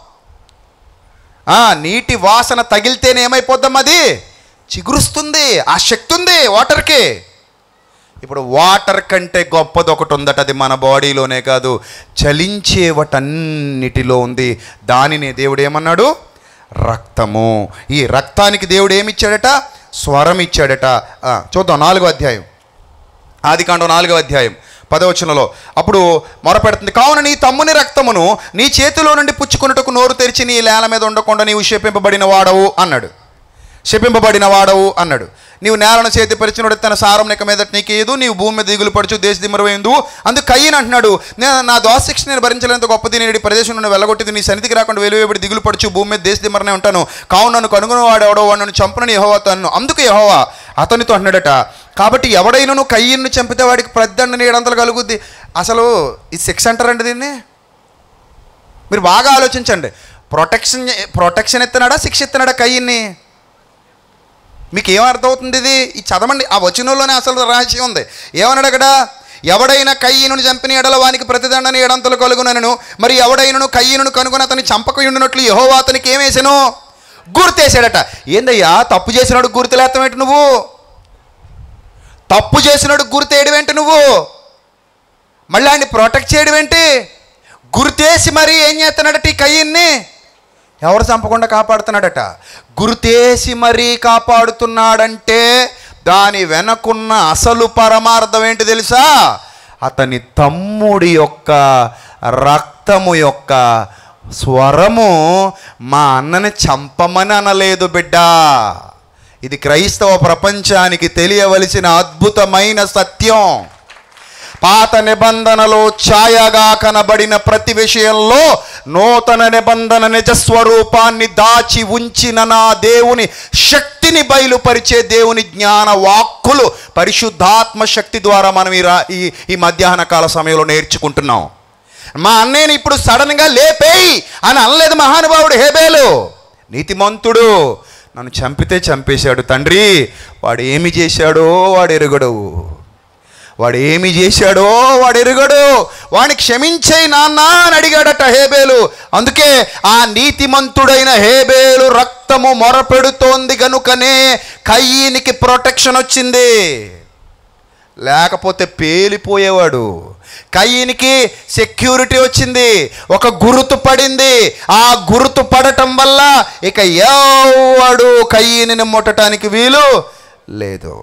S1: ఆ, నీటి వాసన తగిలితేనే ఏమైపోద్దాం అది చిగురుస్తుంది ఆ శక్తి ఉంది వాటర్కి ఇప్పుడు వాటర్ కంటే గొప్పది ఒకటి ఉందట అది మన బాడీలోనే కాదు చలించే వాటన్నిటిలో ఉంది దానిని దేవుడు ఏమన్నాడు రక్తము ఈ రక్తానికి దేవుడు ఏమిచ్చాడట స్వరం ఇచ్చాడట ఆ, చూద్దాం నాలుగో అధ్యాయం ఆదికాండం నాలుగో అధ్యాయం పదవచనలో అప్పుడు మొరపెడుతుంది కావున నీ తమ్ముని రక్తమును నీ చేతిలో నుండి పుచ్చుకున్నట్టుకు నోరు తెరిచి నీ నేల మీద ఉండకుండా నీవు శపింపబడిన వాడవు అన్నాడు శపింపబడిన వాడవు అన్నాడు నీవు నేలను చేతి పరిచినోడు తన సారం నిక మీద నీకేదు నీవు భూమి మీద దిగులు పడుచు దేశ దిమ్మరవేందు అందుకు కయ్యని అంటున్నాడు నేను నా దోశిక్ష నేను భరించలేంత గొప్పది నేను ఈ ప్రదేశం నుండి వెళ్ళగొట్టింది నీ సన్నిధికి రాకుండా వెలువేబడి దిగులు పడుచు భూమి మీద దేశ దిమ్మరనే ఉంటాను కావున నన్ను కనుగొనవాడు ఎవడో వాడు నన్ను చంపునని యహోవా తన్ను అందుకు యహోవా అతనితో అన్నాడట కాబట్టి ఎవడైనాను కయ్యను చంపితే వాడికి ప్రద్దండ నీడంతలు కలుగుద్ది అసలు ఈ శిక్ష అంటారండి దీన్ని మీరు బాగా ఆలోచించండి ప్రొటెక్షన్ ప్రొటెక్షన్ ఎత్తున్నాడా శిక్ష ఎత్తున్నాడా కయ్యన్ని మీకు ఏం అర్థమవుతుంది ఇది ఈ చదవండి ఆ వచనంలోనే అసలు రహస్యం ఉంది ఏమన్నాడు అక్కడ ఎవడైనా కయ్యను చంపిన ఎడల వానికి ప్రతిదండని ఎడంతలు కలుగునను మరి ఎవడైనను కయ్యను కనుగొని అతని చంపకయుండినట్లు యహోవా అతనికి ఏమేసాను గుర్తేసాడట ఏందయ్యా తప్పు చేసినాడు గుర్తులేస్తామేంటి నువ్వు తప్పు చేసినాడు గుర్తేయడం ఏంటి నువ్వు మళ్ళీ ఆయన్ని ప్రొటెక్ట్ చేయడం ఏంటి గుర్తేసి మరి ఏం చేస్తున్నాడట ఈ కయ్యన్ని ఎవరు చంపకుండా కాపాడుతున్నాడట గుర్తేసి మరీ కాపాడుతున్నాడంటే దాని వెనకున్న అసలు పరమార్థం ఏంటి తెలుసా అతని తమ్ముడి యొక్క రక్తము యొక్క స్వరము మా అన్నని చంపమని అనలేదు బిడ్డ ఇది క్రైస్తవ ప్రపంచానికి తెలియవలసిన అద్భుతమైన సత్యం పాత నిబంధనలో ఛాయగా కనబడిన ప్రతి విషయంలో నూతన నిబంధన నిజస్వరూపాన్ని దాచి ఉంచిన నా దేవుని శక్తిని బయలుపరిచే దేవుని జ్ఞాన వాక్కులు పరిశుద్ధాత్మ శక్తి ద్వారా మనం ఈ రా ఈ ఈ మధ్యాహ్న కాల సమయంలో నేర్చుకుంటున్నాం మా అన్నయ్యని ఇప్పుడు సడన్గా లేపేయి అని అనలేదు మహానుభావుడు హేబేలు నీతిమంతుడు నన్ను చంపితే చంపేశాడు తండ్రి వాడు ఏమి చేశాడో వాడు ఎరుగడు వాడు ఏమి చేశాడో వాడు ఎరుగడు వాడిని క్షమించేయి నాన్న అని అడిగాడట హేబేలు అందుకే ఆ నీతిమంతుడైన హేబేలు రక్తము మొరపెడుతోంది గనుకనే కయ్యనికి ప్రొటెక్షన్ వచ్చింది లేకపోతే పేలిపోయేవాడు కయ్యనికి సెక్యూరిటీ వచ్చింది ఒక గురుతు పడింది ఆ గురుతు పడటం వల్ల ఇక ఎవడు కయ్యని ముట్టడానికి వీలు లేదు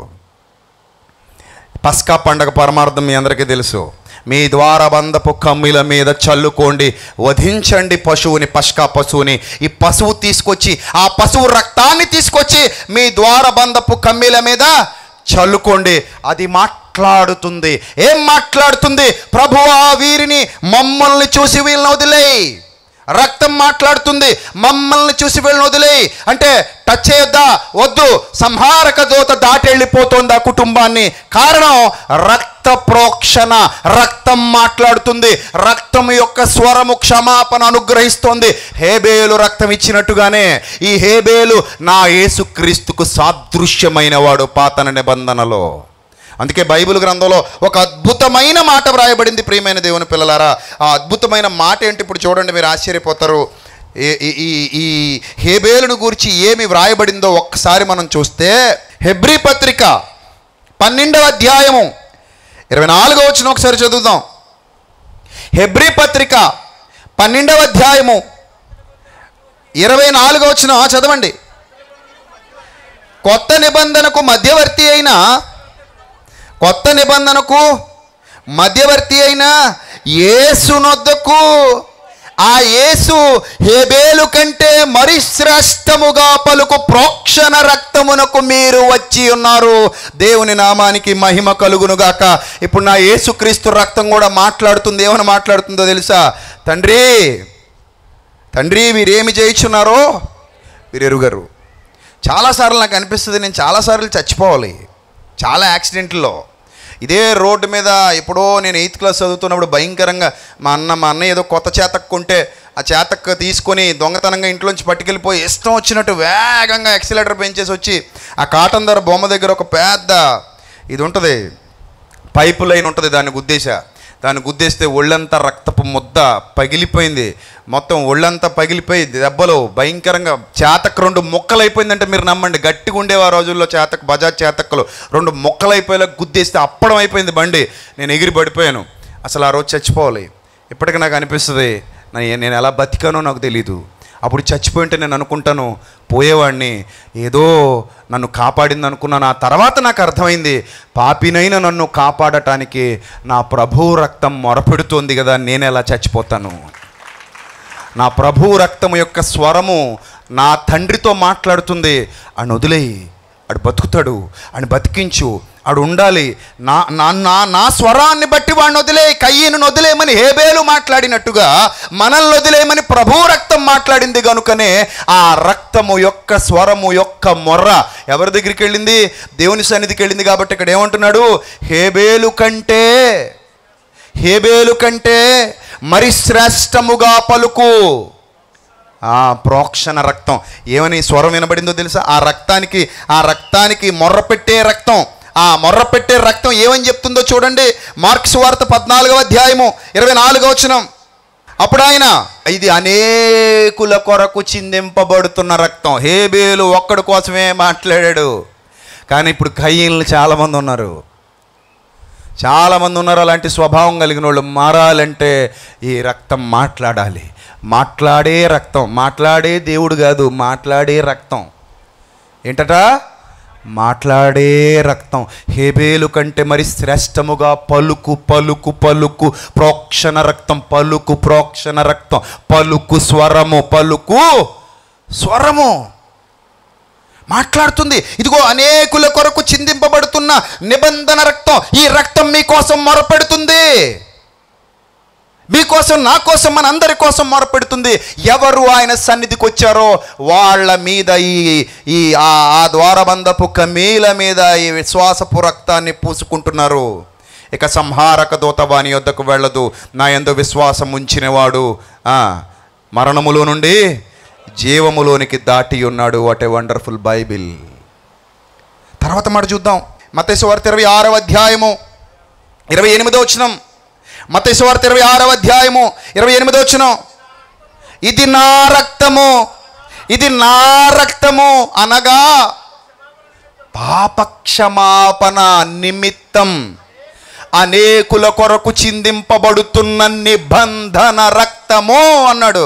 S1: పస్కా పండగ పరమార్థం మీ అందరికీ తెలుసు మీ ద్వారబంధపు కమ్మిల మీద చల్లుకోండి వధించండి పశువుని పస్కా పశువుని ఈ పశువు తీసుకొచ్చి ఆ పశువు రక్తాన్ని తీసుకొచ్చి మీ ద్వారబంధపు కమ్మిల మీద చల్లుకోండి అది మాట్లాడుతుంది ఏం మాట్లాడుతుంది ప్రభువా వీరిని మమ్మల్ని చూసి వీళ్ళని వదిలేయి రక్తం మాట్లాడుతుంది మమ్మల్ని చూసి వీళ్ళని వదిలేయి అంటే టచ్ చేయొద్దా వద్దు సంహారక దూత దాటి వెళ్ళిపోతుంది ఆ కుటుంబాన్ని కారణం రక్త ప్రోక్షణ రక్తం మాట్లాడుతుంది రక్తం యొక్క స్వరము క్షమాపణ అనుగ్రహిస్తోంది హేబేలు రక్తం ఇచ్చినట్టుగానే ఈ హేబేలు నా యేసుక్రీస్తుకు సాదృశ్యమైన వాడు పాతన నిబంధనలో అందుకే బైబిల్ గ్రంథంలో ఒక అద్భుతమైన మాట వ్రాయబడింది ప్రియమైన దేవుని పిల్లలారా ఆ అద్భుతమైన మాట ఏంటి ఇప్పుడు చూడండి మీరు ఆశ్చర్యపోతారు ఈ- ఈ- ఈ ఈ హేబేలును గురించి ఏమి వ్రాయబడిందో ఒక్కసారి మనం చూస్తే హెబ్రీ పత్రిక పన్నెండవ అధ్యాయము ఇరవై నాలుగో వచ్చిన ఒకసారి చదువుదాం హెబ్రీ పత్రిక పన్నెండవ అధ్యాయము ఇరవై నాలుగో వచ్చిన చదవండి కొత్త నిబంధనకు మధ్యవర్తి అయిన కొత్త నిబంధనకు మధ్యవర్తి అయిన యేసునొద్దకు ఆ యేసు హేబేలు కంటే మరి శ్రేష్టముగా పలుకు ప్రోక్షణ రక్తమునకు మీరు వచ్చి ఉన్నారు దేవుని నామానికి మహిమ కలుగునుగాక ఇప్పుడు నా యేసుక్రీస్తు రక్తం కూడా మాట్లాడుతుంది ఏమని మాట్లాడుతుందో తెలుసా తండ్రి తండ్రి వీరేమి చేయించున్నారో వీరు ఎరుగరు చాలాసార్లు నాకు అనిపిస్తుంది నేను చాలాసార్లు చచ్చిపోవాలి చాలా యాక్సిడెంట్లో ఇదే రోడ్డు మీద ఎప్పుడో నేను ఎయిత్ క్లాస్ చదువుతున్నప్పుడు భయంకరంగా మా అన్న మా అన్న ఏదో కొత్త చేతక్ కొంటే ఆ చేతక్ తీసుకొని దొంగతనంగా ఇంట్లోంచి పట్టుకెళ్ళిపోయి ఇష్టం వచ్చినట్టు వేగంగా ఎక్సిలేటర్ పెంచేసి వచ్చి ఆ కాటన్ ధర బొమ్మ దగ్గర ఒక పెద్ద ఇది ఉంటుంది పైపు లైన్ ఉంటుంది దాన్ని గుద్దేశా దాన్ని గుద్దేస్తే ఒళ్ళంతా రక్తపు ముద్ద పగిలిపోయింది మొత్తం ఒళ్ళంతా పగిలిపోయి దెబ్బలు భయంకరంగా చేతక్ రెండు ముక్కలు అయిపోయిందంటే మీరు నమ్మండి గట్టిగా ఉండేవి ఆ రోజుల్లో చేతక్ బజాజ్ చేతక్కలు రెండు ముక్కలు అయిపోయేలా గుద్దేస్తే అప్పడం అయిపోయింది బండి నేను ఎగిరి పడిపోయాను అసలు ఆ రోజు చచ్చిపోవాలి ఇప్పటికి నాకు అనిపిస్తుంది నేను నేను ఎలా బతికానో నాకు తెలీదు అప్పుడు చచ్చిపోయింటే నేను అనుకుంటాను పోయేవాడిని ఏదో నన్ను కాపాడింది అనుకున్నాను ఆ తర్వాత నాకు అర్థమైంది పాపినైన నన్ను కాపాడటానికి నా ప్రభు రక్తం మొరపెడుతోంది కదా నేను ఎలా చచ్చిపోతాను నా ప్రభు రక్తం యొక్క స్వరము నా తండ్రితో మాట్లాడుతుంది అని వదిలేయి ఆడు బతుకుతాడు అని బతికించు ఆడు ఉండాలి నా నా నా నా స్వరాన్ని బట్టి వాడిని వదిలే కయ్యను వదిలేయమని హేబేలు మాట్లాడినట్టుగా మనల్ని వదిలేయమని ప్రభు రక్తం మాట్లాడింది కనుకనే ఆ రక్తము యొక్క స్వరము యొక్క మొర్ర ఎవరి దగ్గరికి వెళ్ళింది దేవుని సన్నిధికి వెళ్ళింది కాబట్టి ఇక్కడ ఏమంటున్నాడు హేబేలు కంటే హేబేలు కంటే మరి శ్రేష్టముగా పలుకు ఆ ప్రోక్షణ రక్తం ఏమని స్వరం వినబడిందో తెలుసా ఆ రక్తానికి ఆ రక్తానికి మొర్ర పెట్టే రక్తం ఆ మొర్ర పెట్టే రక్తం ఏమని చెప్తుందో చూడండి మార్క్స్ వార్త పద్నాలుగవ అధ్యాయము ఇరవై నాలుగవ వచనం అప్పుడు ఆయన ఇది అనేకుల కొరకు చిందింపబడుతున్న రక్తం హేబేలు ఒక్కడి కోసమే మాట్లాడాడు కానీ ఇప్పుడు కయ్యలు చాలామంది ఉన్నారు చాలామంది ఉన్నారు అలాంటి స్వభావం కలిగిన వాళ్ళు మారాలంటే ఈ రక్తం మాట్లాడాలి మాట్లాడే రక్తం మాట్లాడే దేవుడు కాదు మాట్లాడే రక్తం ఏంటట మాట్లాడే రక్తం హేబేలు కంటే మరి శ్రేష్టముగా పలుకు పలుకు పలుకు ప్రోక్షణ రక్తం పలుకు ప్రోక్షణ రక్తం పలుకు స్వరము పలుకు స్వరము మాట్లాడుతుంది ఇదిగో అనేకుల కొరకు చిందింపబడుతున్న నిబంధన రక్తం ఈ రక్తం మీకోసం మొరపెడుతుంది మీకోసం నా కోసం మన అందరి కోసం మొరపెడుతుంది ఎవరు ఆయన సన్నిధికి వచ్చారో వాళ్ళ మీద ఈ ఈ ఆ ఆ ద్వారబంధపు కమీల మీద ఈ విశ్వాసపు రక్తాన్ని పూసుకుంటున్నారు ఇక సంహారక దూత వాని యొద్దకు వెళ్ళదు నా ఎందు విశ్వాసం ఉంచినవాడు ఆ, మరణములో నుండి జీవములోనికి దాటి ఉన్నాడు వాట్ ఏ వండర్ఫుల్ బైబిల్ తర్వాత మాట చూద్దాం మతేశ్వార్త ఇరవై ఆరవ అధ్యాయము ఇరవై ఎనిమిదో వచ్చినం మతేశ్వార్త ఇరవై ఆరవ అధ్యాయము ఇరవై ఎనిమిదో వచ్చినం ఇది నా రక్తము ఇది నా రక్తము అనగా పాపక్షమాపణ నిమిత్తం అనేకుల కొరకు చిందింపబడుతున్న నిబంధన రక్తము అన్నాడు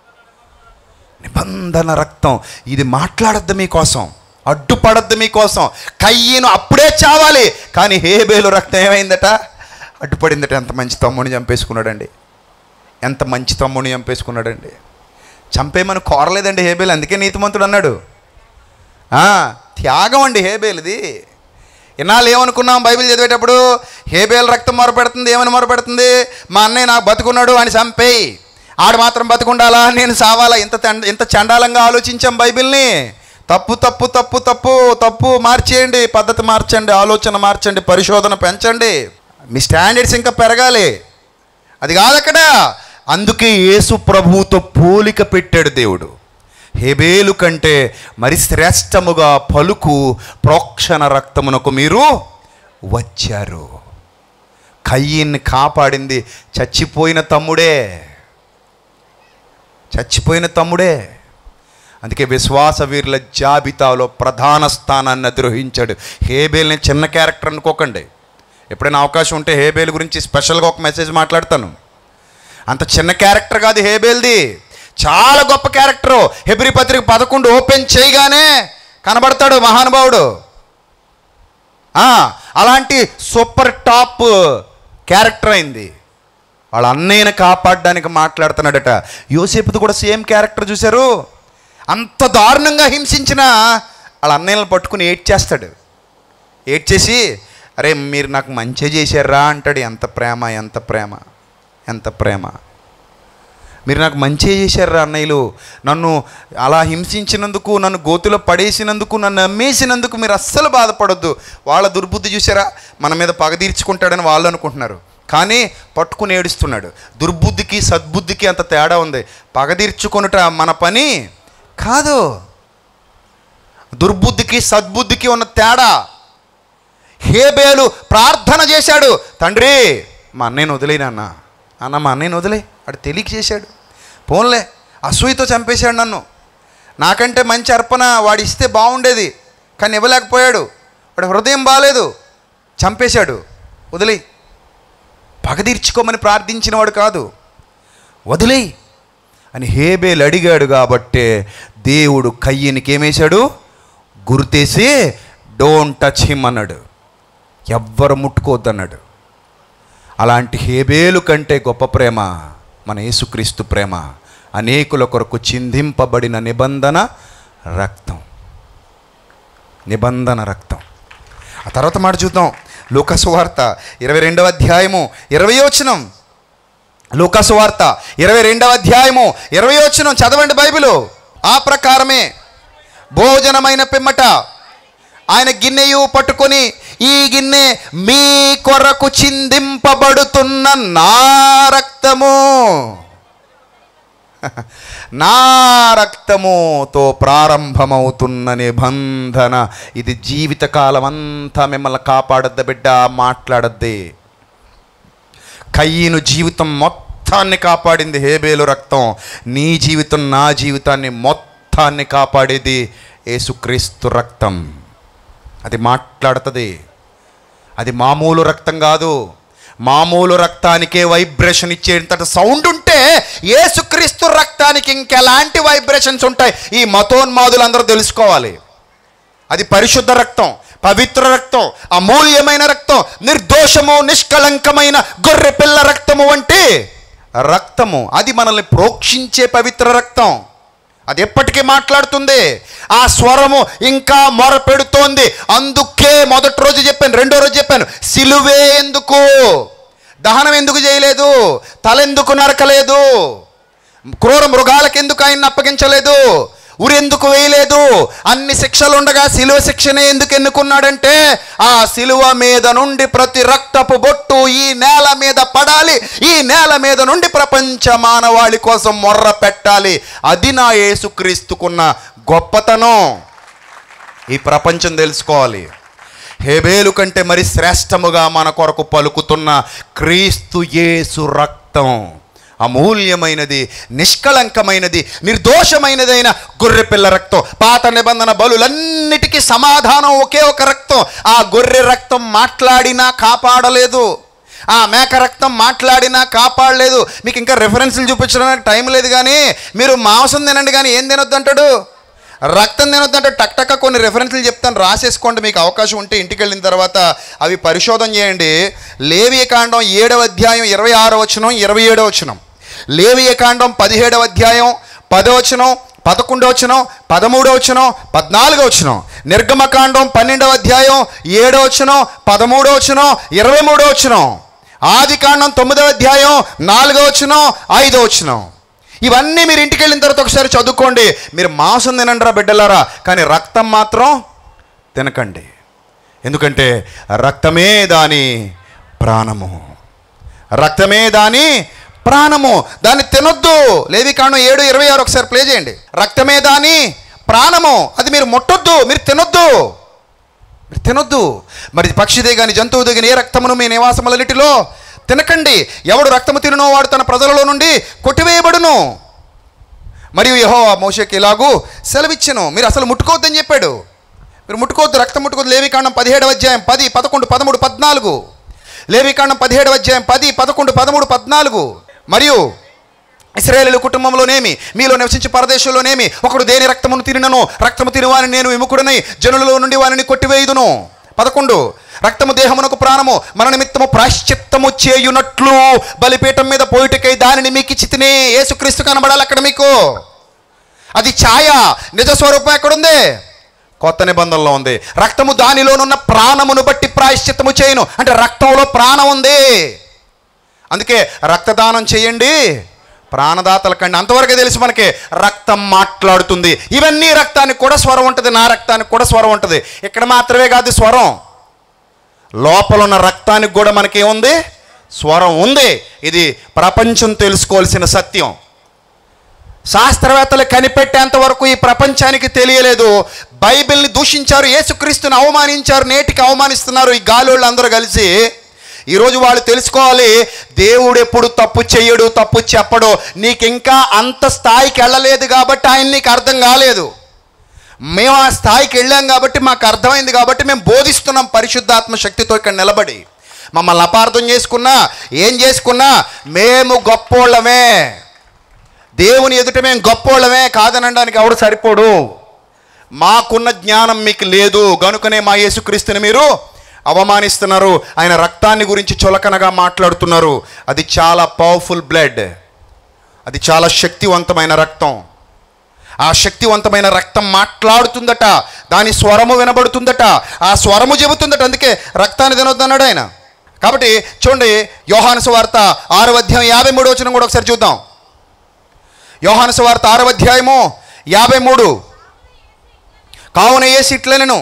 S1: నిబంధన రక్తం ఇది మాట్లాడద్దు మీకోసం అడ్డుపడద్దు మీకోసం కయ్యను అప్పుడే చావాలి కానీ హేబేలు రక్తం ఏమైందట అడ్డుపడిందట ఎంత మంచి తమ్ముడిని చంపేసుకున్నాడండి ఎంత మంచి తమ్ముడిని చంపేసుకున్నాడండి చంపేమని కోరలేదండి హేబేలు అందుకే నీతిమంతుడు అన్నాడు ఆ, త్యాగం అండి హేబేలుది ఇన్నాళ్ళు ఏమనుకున్నాం బైబిల్ చదివేటప్పుడు హేబేల్ రక్తం మొరపెడుతుంది ఏమని మొరపెడుతుంది మా అన్నయ్య నాకు బతుకున్నాడు అని చంపేయి ఆడు మాత్రం బతుకుండాలా నేను సావాలా ఇంత తండ- ఇంత చండాలంగా ఆలోచించాం బైబిల్ని తప్పు తప్పు తప్పు తప్పు తప్పు మార్చేయండి పద్ధతి మార్చండి ఆలోచన మార్చండి పరిశోధన పెంచండి మీ స్టాండర్డ్స్ ఇంకా పెరగాలి అది కాదు అక్కడ అందుకే యేసు ప్రభువుతో పోలిక పెట్టాడు దేవుడు హేబేలు కంటే మరి శ్రేష్టముగా పలుకు ప్రోక్షణ రక్తమునకు మీరు వచ్చారు కయ్యిన్ని కాపాడింది చచ్చిపోయిన తమ్ముడే చచ్చిపోయిన తమ్ముడే అందుకే విశ్వాస వీరుల జాబితాలో ప్రధాన స్థానాన్ని అధిరోహించాడు హేబేల్ని చిన్న క్యారెక్టర్ అనుకోకండి ఎప్పుడైనా అవకాశం ఉంటే హేబేల్ గురించి స్పెషల్గా ఒక మెసేజ్ మాట్లాడతాను అంత చిన్న క్యారెక్టర్ కాదు హేబేల్ది చాలా గొప్ప క్యారెక్టరు హెబ్రి పత్రిక పదకొండు ఓపెన్ చేయగానే కనబడతాడు మహానుభావుడు ఆ, అలాంటి సూపర్ టాప్ క్యారెక్టర్ అయింది వాళ్ళ అన్నయ్యని కాపాడడానికి మాట్లాడుతున్నాడట యోసేపుది కూడా సేమ్ క్యారెక్టర్ చూశారు అంత దారుణంగా హింసించిన వాళ్ళ అన్నయ్యలను పట్టుకుని ఏడ్చేస్తాడు ఏడ్చేసి అరే మీరు నాకు మంచి చేశారా అంటాడు ఎంత ప్రేమ ఎంత ప్రేమ ఎంత ప్రేమ మీరు నాకు మంచి చేశారా అన్నయ్యలు నన్ను అలా హింసించినందుకు నన్ను గోతులో పడేసినందుకు నన్ను అమ్మేసినందుకు మీరు అస్సలు బాధపడొద్దు వాళ్ళ దుర్బుద్ధి చూసారా మన మీద పగ తీర్చుకుంటాడని వాళ్ళు అనుకుంటున్నారు కానీ పట్టుకుని ఏడుస్తున్నాడు దుర్బుద్ధికి సద్బుద్ధికి అంత తేడా ఉంది పగ తీర్చుకొనుట మన పని కాదు దుర్బుద్ధికి సద్బుద్ధికి ఉన్న తేడా హేబేలు ప్రార్థన చేశాడు తండ్రి మా అన్నయ్యను వదిలేనా అన్న అన్న మా అన్నయ్యను వదిలే వాడు తెలియక చేశాడు పోన్లే అసూయతో చంపేశాడు నన్ను నాకంటే మంచి అర్పణ వాడు ఇస్తే బాగుండేది కానీ ఇవ్వలేకపోయాడు వాడు హృదయం బాగాలేదు చంపేశాడు వదిలే పగ తీర్చుకోమని ప్రార్థించినవాడు కాదు వదిలేయి అని హేబేలు అడిగాడు కాబట్టే దేవుడు కయ్యనికి ఏమేశాడు గుర్తేసి డోంట్ టచ్ హిమ్ అన్నాడు ఎవ్వరు ముట్టుకోవద్దన్నాడు అలాంటి హేబేలు కంటే గొప్ప ప్రేమ మన యేసుక్రీస్తు ప్రేమ అనేకుల కొరకు చిందింపబడిన నిబంధన రక్తం నిబంధన రక్తం ఆ తర్వాత మాట చూద్దాం లూకసు వార్త ఇరవై రెండవ అధ్యాయము ఇరవై వచనం లూకాసు వార్త ఇరవై రెండవ అధ్యాయము ఇరవై వచనం చదవండి బైబిలు ఆ ప్రకారమే భోజనమైన పిమ్మట ఆయన గిన్నెయు పట్టుకొని ఈ గిన్నె మీ కొరకు చిందింపబడుతున్న నా రక్తము నా రక్తముతో ప్రారంభమవుతున్న నిబంధన ఇది జీవితకాలం అంతా మిమ్మల్ని కాపాడద్ద బిడ్డ మాట్లాడద్ది కయ్యను జీవితం మొత్తాన్ని కాపాడింది హేబేలు రక్తం నీ జీవితం నా జీవితాన్ని మొత్తాన్ని కాపాడేది యేసుక్రీస్తు రక్తం అది మాట్లాడుతుంది అది మామూలు రక్తం కాదు మామూలు రక్తానికే వైబ్రేషన్ ఇచ్చేంత సౌండ్ ఉంటే యేసుక్రీస్తు రక్తానికి ఇంకెలాంటి వైబ్రేషన్స్ ఉంటాయి ఈ మతోన్మాదులు అందరూ తెలుసుకోవాలి అది పరిశుద్ధ రక్తం పవిత్ర రక్తం అమూల్యమైన రక్తం నిర్దోషము నిష్కళంకమైన గొర్రె పిల్ల రక్తము వంటి రక్తము అది మనల్ని ప్రోక్షించే పవిత్ర రక్తం అది ఎప్పటికీ మాట్లాడుతుంది ఆ స్వరము ఇంకా మొరపెడుతోంది అందుకే మొదటి రోజు చెప్పాను రెండో రోజు చెప్పాను సిలువే ఎందుకు దహనం ఎందుకు చేయలేదు తల ఎందుకు నరకలేదు క్రూర మృగాలకు ఎందుకు ఆయన్ని అప్పగించలేదు ఉరెందుకు వేయలేదు అన్ని శిక్షలు ఉండగా సిలువ శిక్షనే ఎందుకు ఎన్నుకున్నాడంటే ఆ సిలువ మీద నుండి ప్రతి రక్తపు బొట్టు ఈ నేల మీద పడాలి ఈ నేల మీద నుండి ప్రపంచ మానవాళి కోసం మొర్ర పెట్టాలి అది నా యేసుక్రీస్తుకున్న గొప్పతనం ఈ ప్రపంచం తెలుసుకోవాలి హేబేలు కంటే మరి శ్రేష్టముగా మన కొరకు పలుకుతున్న క్రీస్తు యేసు రక్తం అమూల్యమైనది నిష్కళంకమైనది నిర్దోషమైనదైన గొర్రెపిల్ల రక్తం పాత నిబంధన బలులన్నిటికీ సమాధానం ఒకే ఒక రక్తం ఆ గొర్రె రక్తం మాట్లాడినా కాపాడలేదు ఆ మేక రక్తం మాట్లాడినా కాపాడలేదు మీకు ఇంకా రెఫరెన్స్లు చూపించడానికి టైం లేదు కానీ మీరు మాంసం తినండి కానీ ఏం తినొద్దు అంటాడు రక్తం తినొద్దంటే టక్ టక్క కొన్ని రెఫరెన్స్లు చెప్తాను రాసేసుకోండి మీకు అవకాశం ఉంటే ఇంటికి వెళ్ళిన తర్వాత అవి పరిశోధన చేయండి లేవియ కాండం ఏడవ అధ్యాయం ఇరవై ఆరో వచనం ఇరవై ఏడో వచనం లేవియ కాండం పదిహేడవ అధ్యాయం పదవచనం పదకొండవ వచనం పదమూడవ వచనం పద్నాలుగో వచనం నిర్గమకాండం పన్నెండవ అధ్యాయం ఏడో వచనం పదమూడో వచనం ఇరవై మూడో వచనం ఆది కాండం తొమ్మిదవ అధ్యాయం నాలుగో వచనం ఐదో వచనం ఇవన్నీ మీరు ఇంటికి వెళ్ళిన తర్వాత ఒకసారి చదువుకోండి మీరు మాంసం తినండిరా బిడ్డలారా కానీ రక్తం మాత్రం తినకండి ఎందుకంటే రక్తమే దాని ప్రాణము రక్తమే దాని ప్రాణము దాన్ని తినొద్దు లేవి కాండం ఏడు ఇరవై ఆరు ఒకసారి ప్లే చేయండి రక్తమే దాని ప్రాణము అది మీరు ముట్టొద్దు మీరు తినొద్దు మీరు తినొద్దు మరి పక్షిదే కానీ జంతువుదే కానీ ఏ రక్తమును మీ నివాసములన్నిటిలో తినకండి ఎవడు రక్తము తిననో వాడు తన ప్రజలలో నుండి కొట్టివేయబడును మరియు యహో మోషకి ఇలాగూ సెలవిచ్చెను మీరు అసలు ముట్టుకోవద్దని చెప్పాడు మీరు ముట్టుకోవద్దు రక్తం ముట్టుకోవద్దు లేవికాండం పదిహేడవ అధ్యాయం పది పదకొండు పదమూడు పద్నాలుగు లేవికాండం పదిహేడవ అధ్యాయం పది పదకొండు పదమూడు పద్నాలుగు మరియు ఇస్రాయేలు కుటుంబంలోనేమి మీలో నివసించే పరదేశంలోనేమి ఒకడు దేని రక్తమును తినను రక్తము తినవాని నేను విముఖుడనై జనులలో నుండి వారిని కొట్టివేయుదును పదకొండు రక్తము దేహమునకు ప్రాణము మన నిమిత్తము ప్రాశ్చిత్తము చేయునట్లు బలిపీఠం మీద పోయిటకై దానిని మీకు ఇచ్చితినే యేసుక్రీస్తు కనబడాలి అక్కడ మీకు అది ఛాయ నిజ స్వరూపం ఎక్కడుంది కొత్త నిబంధనలో ఉంది రక్తము దానిలోనున్న ప్రాణమును బట్టి ప్రాయశ్చిత్తము చేయను అంటే రక్తంలో ప్రాణం ఉంది అందుకే రక్తదానం చేయండి ప్రాణదాతల కండి అంతవరకే తెలుసు మనకి రక్తం మాట్లాడుతుంది ఇవన్నీ రక్తానికి కూడా స్వరం ఉంటుంది నా రక్తానికి కూడా స్వరం ఉంటుంది ఇక్కడ మాత్రమే కాదు స్వరం లోపల ఉన్న రక్తానికి కూడా మనకేముంది స్వరం ఉంది ఇది ప్రపంచం తెలుసుకోవాల్సిన సత్యం శాస్త్రవేత్తలు కనిపెట్టేంత వరకు ఈ ప్రపంచానికి తెలియలేదు బైబిల్ని దూషించారు యేసుక్రీస్తుని అవమానించారు నేటికి అవమానిస్తున్నారు ఈ గాలోళ్ళు అందరూ కలిసి ఈరోజు వాళ్ళు తెలుసుకోవాలి దేవుడు ఎప్పుడు తప్పు చెయ్యడు తప్పు చెప్పడు నీకు ఇంకా అంత స్థాయికి వెళ్ళలేదు కాబట్టి ఆయన నీకు అర్థం కాలేదు మేము ఆ స్థాయికి వెళ్ళాం కాబట్టి మాకు అర్థమైంది కాబట్టి మేము బోధిస్తున్నాం పరిశుద్ధాత్మ శక్తితో ఇక్కడ నిలబడి మమ్మల్ని అపార్థం చేసుకున్నా ఏం చేసుకున్నా మేము గొప్పోళ్ళమే దేవుని ఎదుట మేము గొప్పోళ్ళమే కాదనడానికి ఎవడు సరిపోడు మాకున్న జ్ఞానం మీకు లేదు గనుకనే మా యేసుక్రీస్తుని మీరు అవమానిస్తున్నారు ఆయన రక్తాన్ని గురించి చులకనగా మాట్లాడుతున్నారు అది చాలా పవర్ఫుల్ బ్లడ్ అది చాలా శక్తివంతమైన రక్తం ఆ శక్తివంతమైన రక్తం మాట్లాడుతుందట దాని స్వరము వినబడుతుందట ఆ స్వరము చెబుతుందట అందుకే రక్తాన్ని తినొద్దన్నాడు ఆయన కాబట్టి చూడండి యోహాను సువార్త ఆరో అధ్యాయం యాభై మూడు వచ్చిన కూడా ఒకసారి చూద్దాం యోహాను సువార్త ఆరో అధ్యాయము యాభై మూడు కావున ఏ సిట్లనను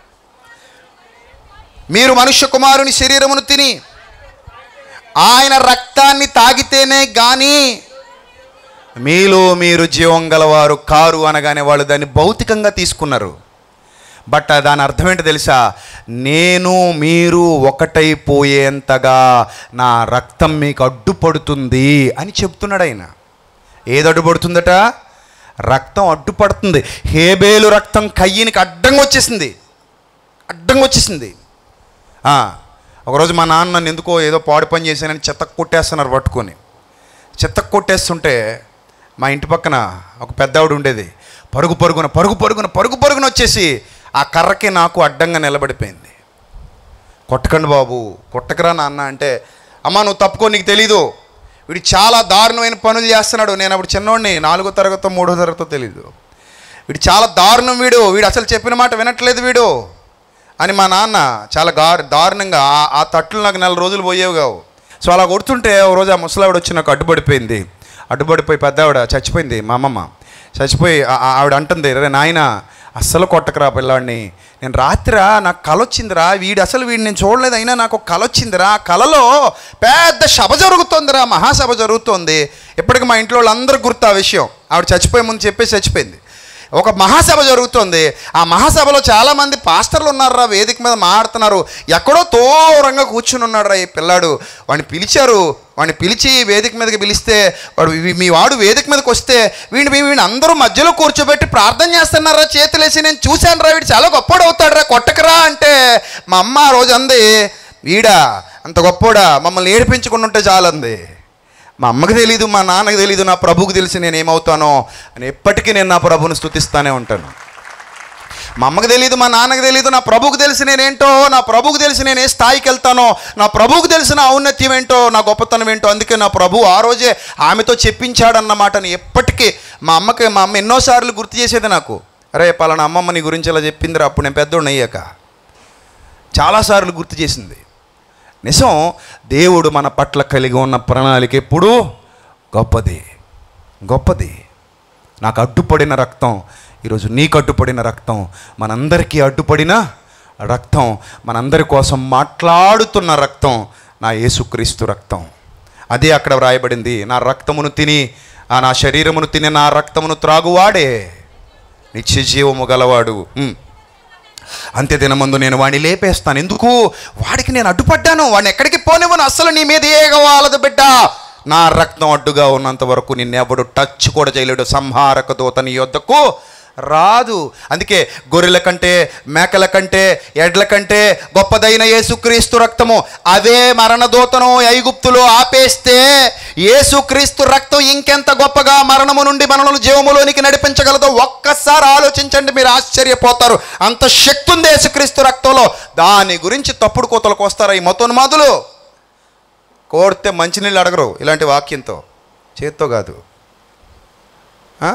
S1: మీరు మనుష్య కుమారుని శరీరమును తిని ఆయన రక్తాన్ని తాగితేనే గాని మీలో మీరు జీవం గలవారు కారు అనగానే వాళ్ళు దాన్ని భౌతికంగా తీసుకున్నారు బట్ దాని అర్థం ఏంటో తెలుసా నేను మీరు ఒకటైపోయేంతగా నా రక్తం మీకు అడ్డుపడుతుంది అని చెప్తున్నాడు ఆయన ఏది అడ్డుపడుతుందట రక్తం అడ్డుపడుతుంది హేబేలు రక్తం కయ్యనికి అడ్డంగా వచ్చేసింది అడ్డంగా వచ్చేసింది ఆ, ఒకరోజు మా నాన్న నన్ను ఎందుకో ఏదో పాడు పని చేశానని చెత్త కొట్టేస్తున్నారు పట్టుకొని చెత్త కొట్టేస్తుంటే మా ఇంటి పక్కన ఒక పెద్ద ఆవిడ ఉండేది పరుగు పరుగున పరుగు పరుగున పరుగు పరుగున వచ్చేసి ఆ కర్రకి నాకు అడ్డంగా నిలబడిపోయింది కొట్టకండి బాబు కొట్టకరా నాన్న అంటే అమ్మ నువ్వు తప్పుకో నీకు తెలీదు వీడు చాలా దారుణమైన పనులు చేస్తున్నాడు నేను అప్పుడు చిన్నోడిని నాలుగో తరగతో మూడో తరగతో తెలీదు వీడు చాలా దారుణం వీడు వీడు అసలు చెప్పిన మాట వినట్లేదు వీడు అని మా నాన్న చాలా గారు దారుణంగా ఆ- ఆ తట్లు నాకు నెల రోజులు పోయేవి కావు సో అలా కొడుతుంటే ఓ రోజు ఆ ముసలావిడ వచ్చి నాకు అడ్డుపడిపోయింది అడ్డుపడిపోయి పెద్ద ఆవిడ చచ్చిపోయింది మా అమ్మమ్మ చచ్చిపోయి ఆ- ఆ- ఆవిడ అంటుంది రే నాయన అస్సలు కొట్టకరా పిల్లాడిని నేను రాత్రి నాకు కల వచ్చిందిరా వీడు అసలు వీడిని నేను చూడలేదు అయినా నాకు ఒక కల వచ్చిందిరా ఆ కలలో పెద్ద సభ జరుగుతోందిరా మహాసభ జరుగుతోంది ఇప్పటికి మా ఇంట్లో వాళ్ళందరూ గుర్తు ఆ విషయం ఆవిడ చచ్చిపోయే ముందు చెప్పేసి చచ్చిపోయింది ఒక మహాసభ జరుగుతుంది ఆ మహాసభలో చాలామంది పాస్టర్లు ఉన్నారా వేదిక మీద మాట్లాడుతున్నారు ఎక్కడో దూరంగా కూర్చుని ఉన్నాడు ఈ పిల్లాడు వాడిని పిలిచారు వాడిని పిలిచి వేదిక మీదకి పిలిస్తే వాడు "మీ- మీ వాడు వేదిక మీదకి వస్తే వీడిని మీ- వీడిని అందరూ మధ్యలో కూర్చోబెట్టి ప్రార్థన చేస్తున్నారా చేతులేసి నేను చూశాను రా వీడు చాలా గొప్పోడు అవుతాడురా కొట్టకరా అంటే మా అమ్మ ఆ రోజు అంది వీడా అంత గొప్పోడా మమ్మల్ని ఏడిపించుకుని ఉంటే చాలంది మా అమ్మకి తెలీదు మా నాన్నకి తెలీదు నా ప్రభువుకి తెలిసి నేను ఏమవుతానో అని ఎప్పటికీ నేను నా ప్రభువుని స్థుతిస్తానే ఉంటాను మా అమ్మకి తెలియదు మా నాన్నకి తెలియదు నా ప్రభువుకి తెలిసి నేనేంటో నా ప్రభువుకి తెలిసి నేను ఏ స్థాయికి వెళ్తానో నా ప్రభువుకి తెలిసిన ఔన్నత్యం ఏంటో నా గొప్పతనం ఏంటో అందుకే నా ప్రభు ఆ రోజే ఆమెతో చెప్పించాడన్నమాటని ఎప్పటికీ మా అమ్మకి మా అమ్మ ఎన్నోసార్లు గుర్తు చేసేది నాకు అరే పలానా అమ్మమ్మ నీ గురించి ఇలా చెప్పిందిరా అప్పుడు నేను పెద్దోడిని అయ్యాక చాలాసార్లు గుర్తు చేసింది నిజం దేవుడు మన పట్ల కలిగి ఉన్న ప్రణాళిక ఎప్పుడూ గొప్పది గొప్పది నాకు అడ్డుపడిన రక్తం ఈరోజు నీకు అడ్డుపడిన రక్తం మనందరికీ అడ్డుపడిన రక్తం మనందరి కోసం మాట్లాడుతున్న రక్తం నా యేసుక్రీస్తు రక్తం అదే అక్కడ వ్రాయబడింది నా రక్తమును తిని ఆ నా శరీరమును తిని నా రక్తమును త్రాగువాడే నిత్య జీవము గలవాడు ఉమ్. అంత్య దినమందు నేను వాడిని లేపేస్తాను ఎందుకు వాడికి నేను అడ్డుపడ్డాను వాడిని ఎక్కడికి పోనివ్వను అస్సలు నీ మీద ఏగవాలదు బిడ్డ నా రక్తం అడ్డుగా ఉన్నంత వరకు నిన్నెవడు టచ్ కూడా చేయలేడు సంహారక దూత నీ యొద్దకు రాదు అందుకే గొర్రెల కంటే మేకల కంటే ఎడ్ల కంటే గొప్పదైన యేసుక్రీస్తు రక్తము అదే మరణదూతను ఐగుప్తులో ఆపేస్తే యేసుక్రీస్తు రక్తం ఇంకెంత గొప్పగా మరణము నుండి మనలను జీవములోనికి నడిపించగలదో ఒక్కసారి ఆలోచించండి మీరు ఆశ్చర్యపోతారు అంత శక్తి ఉంది యేసుక్రీస్తు రక్తంలో దాని గురించి తప్పుడు కోతలకు వస్తారా ఈ మతోన్మాదులు కోరితే మంచినీళ్ళు అడగరు ఇలాంటి వాక్యంతో చేత్తో కాదు ఆ?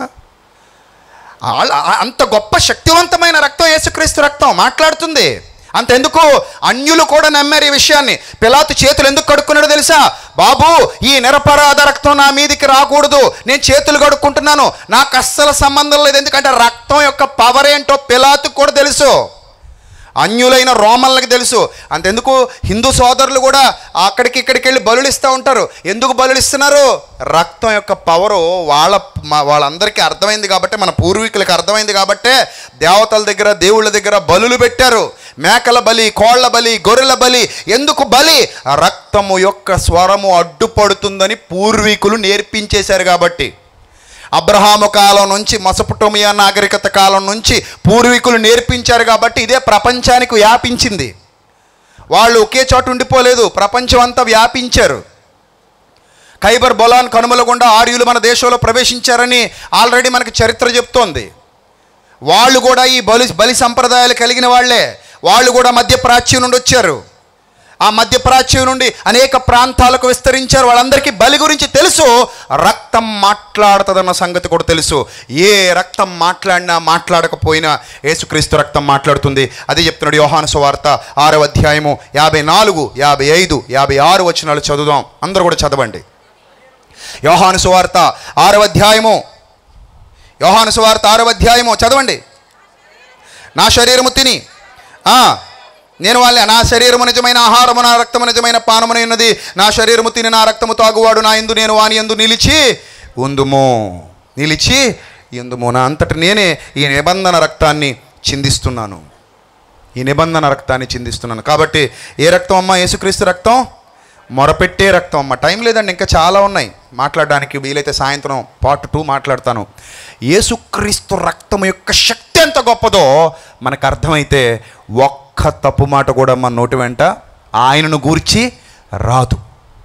S1: ఆళ్ళ- ఆ- అంత గొప్ప శక్తివంతమైన రక్తం యేసుక్రీస్తు రక్తం మాట్లాడుతుంది అంతెందుకు అన్యులు కూడా నమ్మారు ఈ విషయాన్ని పిలాతు చేతులు ఎందుకు కడుక్కున్నాడో తెలుసా బాబు ఈ నిరపరాధ రక్తం నా మీదికి రాకూడదు నేను చేతులు కడుక్కుంటున్నాను నాకు అస్సలు సంబంధం లేదు ఎందుకంటే రక్తం యొక్క పవర్ ఏంటో పిలాతుకు కూడా తెలుసు అన్యులైన రోమన్లకి తెలుసు అంతెందుకు హిందూ సోదరులు కూడా అక్కడికి ఇక్కడికి వెళ్ళి బలులు ఇస్తూ ఉంటారు ఎందుకు బలులు ఇస్తున్నారు రక్తం యొక్క పవరు వాళ్ళ మా- వాళ్ళందరికీ అర్థమైంది కాబట్టి మన పూర్వీకులకు అర్థమైంది కాబట్టే దేవతల దగ్గర దేవుళ్ళ దగ్గర బలులు పెట్టారు మేకల బలి కోళ్ల బలి గొర్రెల బలి ఎందుకు బలి రక్తము యొక్క స్వరము అడ్డుపడుతుందని పూర్వీకులు నేర్పించేశారు కాబట్టి అబ్రహాము కాలం నుంచి మసపుటోమియా నాగరికత కాలం నుంచి పూర్వీకులు నేర్పించారు కాబట్టి ఇదే ప్రపంచానికి వ్యాపించింది వాళ్ళు ఒకే చోట ఉండిపోలేదు ప్రపంచం అంతా వ్యాపించారు ఖైబర్ బొలాన్ కనుమల గుండా ఆర్యులు మన దేశంలో ప్రవేశించారని ఆల్రెడీ మనకి చరిత్ర చెప్తోంది వాళ్ళు కూడా ఈ బలి బలి సంప్రదాయాలు కలిగిన వాళ్ళే వాళ్ళు కూడా మధ్యప్రాచ్యం నుండి వచ్చారు ఆ మధ్యప్రాచ్యం నుండి అనేక ప్రాంతాలకు విస్తరించారు వాళ్ళందరికీ బలి గురించి తెలుసు రక్తం మాట్లాడుతుందన్న సంగతి కూడా తెలుసు ఏ రక్తం మాట్లాడినా మాట్లాడకపోయినా యేసుక్రీస్తు రక్తం మాట్లాడుతుంది అది చెప్తున్నాడు యోహాను సువార్త ఆరవ అధ్యాయము యాభై నాలుగు యాభై ఐదు యాభై ఆరు వచనాలు చదువుదాం అందరూ కూడా చదవండి యోహాను సువార్త ఆరవ అధ్యాయము యోహాను సువార్త ఆరవ అధ్యాయము చదవండి నా శరీరము తిని ఆ, నేను వాళ్ళ నా శరీరము నిజమైన ఆహారము నా రక్తము నిజమైన పానమున ఉన్నది నా శరీరము తిని నా రక్తము తాగువాడు నా ఎందు నేను వాని ఎందు నిలిచి ఉందుము నిలిచి ఎందుము నా అంతటి నేనే ఈ నిబంధన రక్తాన్ని చిందిస్తున్నాను ఈ నిబంధన రక్తాన్ని చిందిస్తున్నాను కాబట్టి ఏ రక్తం అమ్మా యేసుక్రీస్తు రక్తం మొరపెట్టే రక్తం అమ్మ టైం లేదండి ఇంకా చాలా ఉన్నాయి మాట్లాడడానికి వీలైతే సాయంత్రం పార్ట్ టూ మాట్లాడతాను యేసుక్రీస్తు రక్తం యొక్క శక్తి ఎంత గొప్పదో మనకు అర్థమైతే ఒక్క తప్పు మాట కూడా మన నోటి వెంట ఆయనను గూర్చి రాదు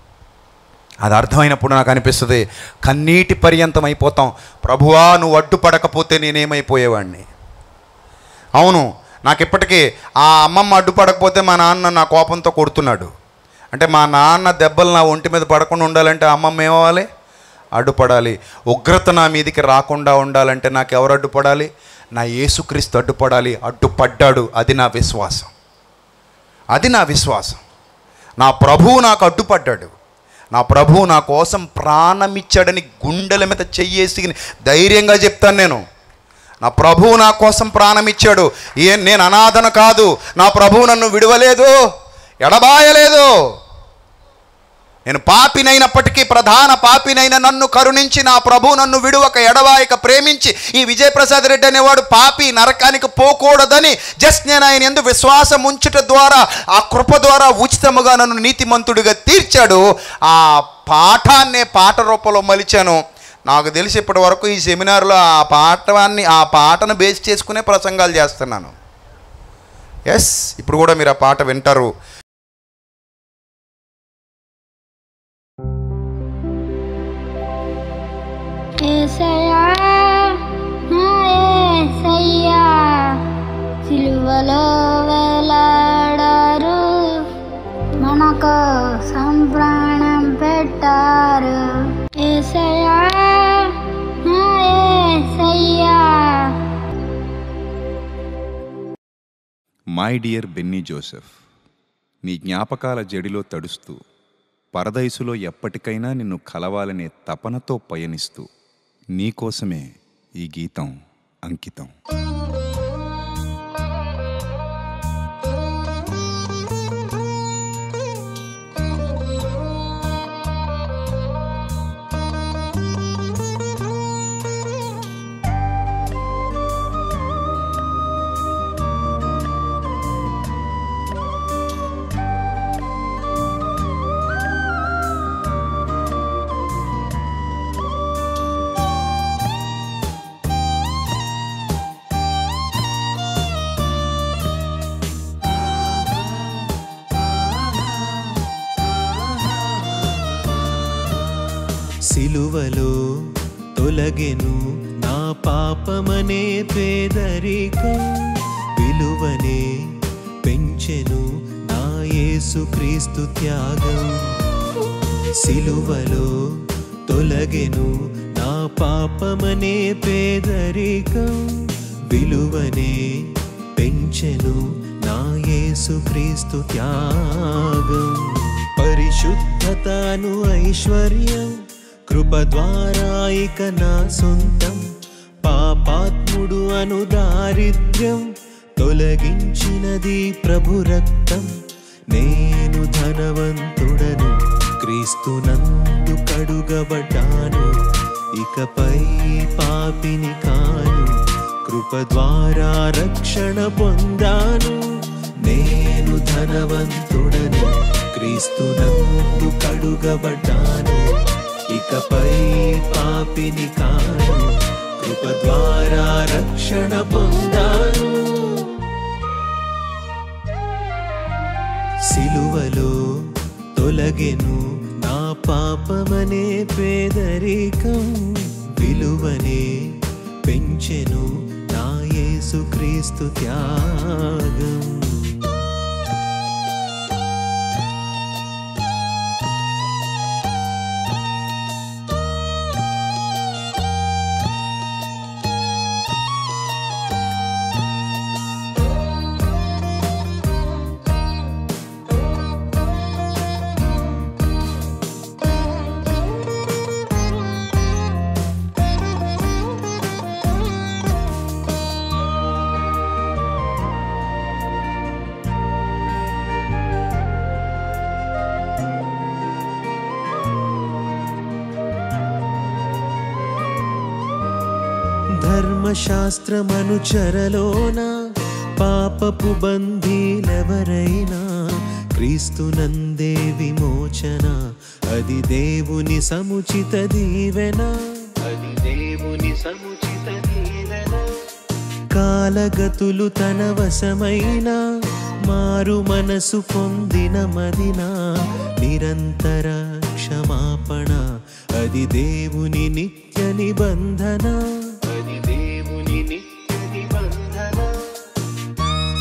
S1: అది అర్థమైనప్పుడు నాకు అనిపిస్తుంది కన్నీటి పర్యంతం అయిపోతాం ప్రభువా నువ్వు అడ్డుపడకపోతే నేనేమైపోయేవాడిని అవును నాకు ఇప్పటికీ ఆ అమ్మమ్మ అడ్డుపడకపోతే మా నాన్న నా కోపంతో కొడుతున్నాడు అంటే మా నాన్న దెబ్బలు నా ఒంటి మీద పడకుండా ఉండాలంటే ఆ అమ్మమ్మ ఏమవ్వాలి అడ్డుపడాలి ఉగ్రత నా మీదికి రాకుండా ఉండాలంటే నాకు ఎవరు అడ్డుపడాలి నా యేసుక్రీస్తు అడ్డుపడాలి అడ్డుపడ్డాడు అది నా విశ్వాసం అది నా విశ్వాసం నా ప్రభువు నాకు అడ్డుపడ్డాడు నా ప్రభువు నా కోసం ప్రాణమిచ్చాడని గుండెల మీద చెయ్యేసి ధైర్యంగా చెప్తాను నేను నా ప్రభువు నా కోసం ప్రాణమిచ్చాడు ఏ నేను అనాథన కాదు నా ప్రభువు నన్ను విడవలేదు ఎడబాయలేదు నేను పాపినైనప్పటికీ ప్రధాన పాపినైన నన్ను కరుణించి నా ప్రభు నన్ను విడువక ఎడవాయక ప్రేమించి ఈ విజయప్రసాద్ రెడ్డి అనేవాడు పాపి నరకానికి పోకూడదని జస్ట్ నేను ఆయన ఎందు విశ్వాసం ఉంచుట ద్వారా ఆ కృప ద్వారా ఉచితముగా నన్ను నీతిమంతుడిగా తీర్చాడు ఆ పాఠాన్నే పాట రూపంలో మలిచాను నాకు తెలిసి ఇప్పటి వరకు ఈ సెమినార్లో ఆ పాఠాన్ని ఆ పాటను బేస్ చేసుకునే ప్రసంగాలు చేస్తున్నాను ఎస్ ఇప్పుడు కూడా మీరు ఆ పాట వింటారు
S4: ఏసయ్యా నా ఏసయ్యా సిలువలో వేలాడారు మనకు సంప్రాణం పెట్టారు ఏసయ్యా నా ఏసయ్యా
S5: మై డియర్ బెన్నీ జోసెఫ్ నీ జ్ఞాపకాల జడిలో తడుస్తూ పరదైసులో ఎప్పటికైనా నిన్ను కలవాలనే తపనతో పయనిస్తూ నీకోసమే ఈ గీతం అంకితం
S6: సిలువలో తొలగెను నా పాపమనే పేదరికం విలువనే పెంచెను నా యేసుక్రీస్తు త్యాగం సిలువలో తొలగెను నా పాపమనే పేదరికం విలువనే పెంచెను నా యేసుక్రీస్తు త్యాగం పరిశుద్ధతను ఐశ్వర్యం కృప ద్వారా ఇక నా సొంతం పాపాత్ముడు అను దారిద్ర్యం తొలగించినది ప్రభు రక్తం నేను ధనవంతుడను క్రీస్తునందు కడుగబడ్డాను ఇకపై పాపిని కాను కృప ద్వారా రక్షణ పొందాను నేను ధనవంతుడను క్రీస్తునందు కడుగబడ్డాను ఇకపై పాపిని కాను కృప ద్వారా రక్షణ పొందాను సిలువలో తొలగెను నా పాపమనే పేదరికం విలువనే పెంచెను నా యేసుక్రీస్తు త్యాగం ధర్మశాస్త్రమనుచరలోన పాపపు బంధీలెవరైనా క్రీస్తునందే విమోచన అది దేవుని సముచిత దీవెన అది దేవుని సముచిత దీవెన కాలగతులు తన వశమైన మారు మనసు పొందిన మదిన నిరంతర క్షమాపణ అది దేవుని నిత్య నిబంధన అది దేవుని నిత్య నిబంధన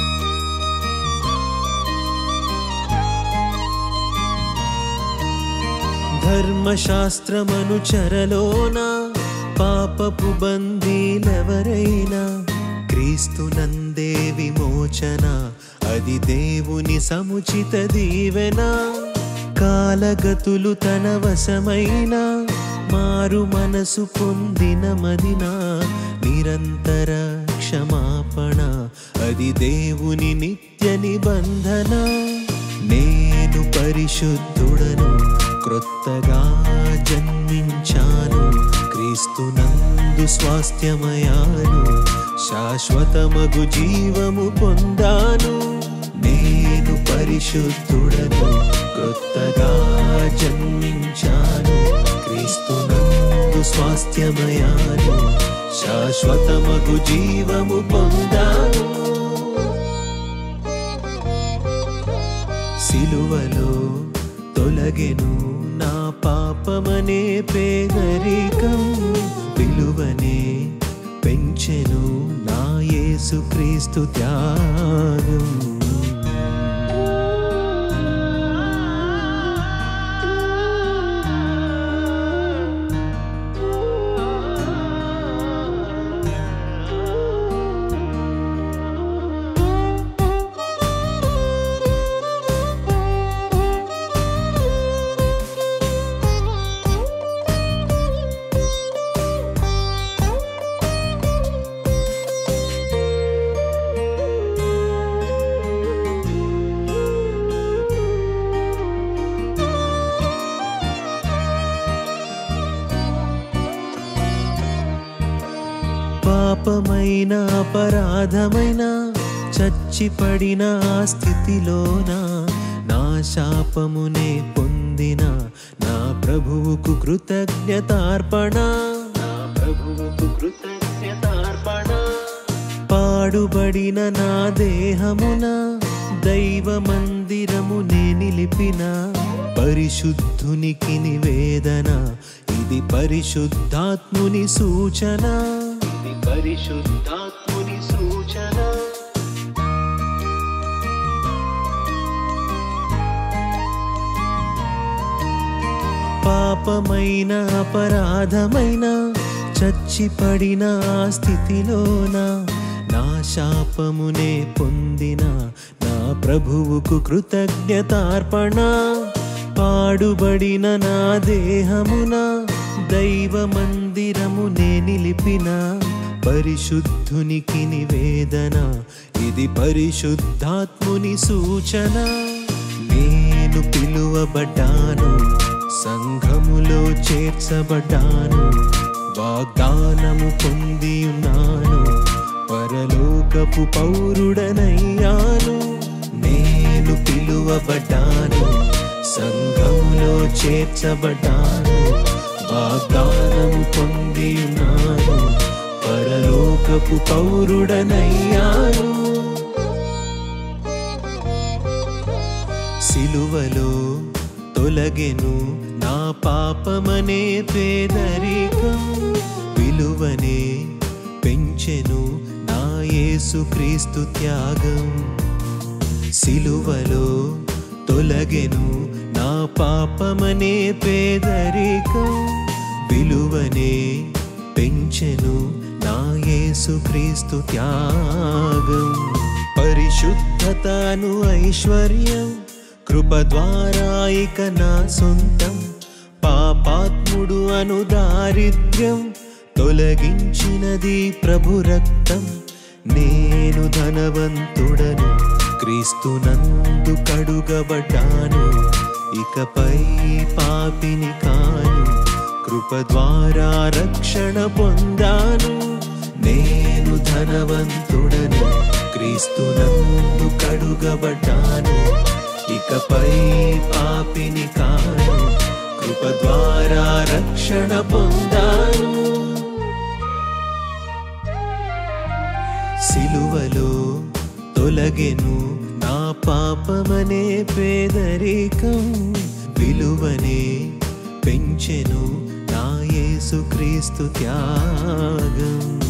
S6: ధర్మశాస్త్రమను చెరలోన పాపపు బందీలెవరైనా క్రీస్తునందే విమోచన అది దేవుని సముచిత దీవెన కాలగతులు తన వశమైన మారు మనసు పొందిన మదిన నిరంతర క్షమాపణ అది దేవుని నిత్య నిబంధన నేను పరిశుద్ధుడను క్రొత్తగా జన్మించాను క్రీస్తునందు స్వాస్థ్యమయాను శాశ్వతమగు జీవము పొందాను నేను పరిశుద్ధుడను క్రొత్తగా జన్మించాను క్రీస్తునందు స్వాస్థ్యమయాను శాశ్వతమగు జీవము పొందాను సిలువలో తొలగెను నా పాపమనే పేదరికం విలువనే పెంచెను నా యేసుక్రీస్తు త్యాగం పాపమైన అపరాధమైన చచ్చిపడిన ఆ స్థితిలోన నా శాపమునే పొందిన నా ప్రభువుకు కృతజ్ఞతార్పణ నా ప్రభువుకు కృతజ్ఞతార్పణ పాడుబడిన నా దేహమున దైవ మందిరమునే నిలిపిన పరిశుద్ధునికి నివేదన ఇది పరిశుద్ధాత్ముని సూచన ఇది పరిశుద్ధాత్ముని సూచన పాపమైన అపరాధమైన చచ్చిపడిన ఆ స్థితిలోన నా శాపమునే పొందిన నా ప్రభువుకు కృతజ్ఞతార్పణ పాడుబడిన నా దేహమున దైవ మందిరమునే నిలిపిన పరిశుద్ధునికి నివేదన ఇది పరిశుద్ధాత్ముని సూచన నేను పిలువబడ్డాను సంఘములో చేర్చబడ్డాను వాగ్దానము పొంది ఉన్నాను పరలోకపు పౌరుడనయ్యాను నేను పిలువబడ్డాను సంఘములో చేర్చబడ్డాను వాగ్దానము పొంది ఉన్నాను పరలోకపు పౌరుడనయ్యాను సిలువలో తొలగెను నా పాపమనే పేదరికం విలువనే పెంచెను నా యేసుక్రీస్తు త్యాగం సిలువలో తొలగెను నా పాపమనే పేదరికం విలువనే పెంచెను నా యేసుక్రీస్తు త్యాగం పరిశుద్ధతను ఐశ్వర్యం కృప ద్వారా ఇక నా సొంతం పాపాత్ముడు అను దారిద్ర్యం తొలగించినది ప్రభు రక్తం నేను ధనవంతుడను క్రీస్తునందు కడుగబడ్డాను ఇకపై పాపిని కాను కృప ద్వారా రక్షణ పొందాను నేను ధనవంతుడను క్రీస్తునందు కడుగబడ్డాను ఇకపై పాపిని కాను కృప ద్వారా రక్షణ పొందాను సిలువలో తొలగెను నా పాపమనే పేదరికం విలువనే పెంచెను నా యేసుక్రీస్తు త్యాగం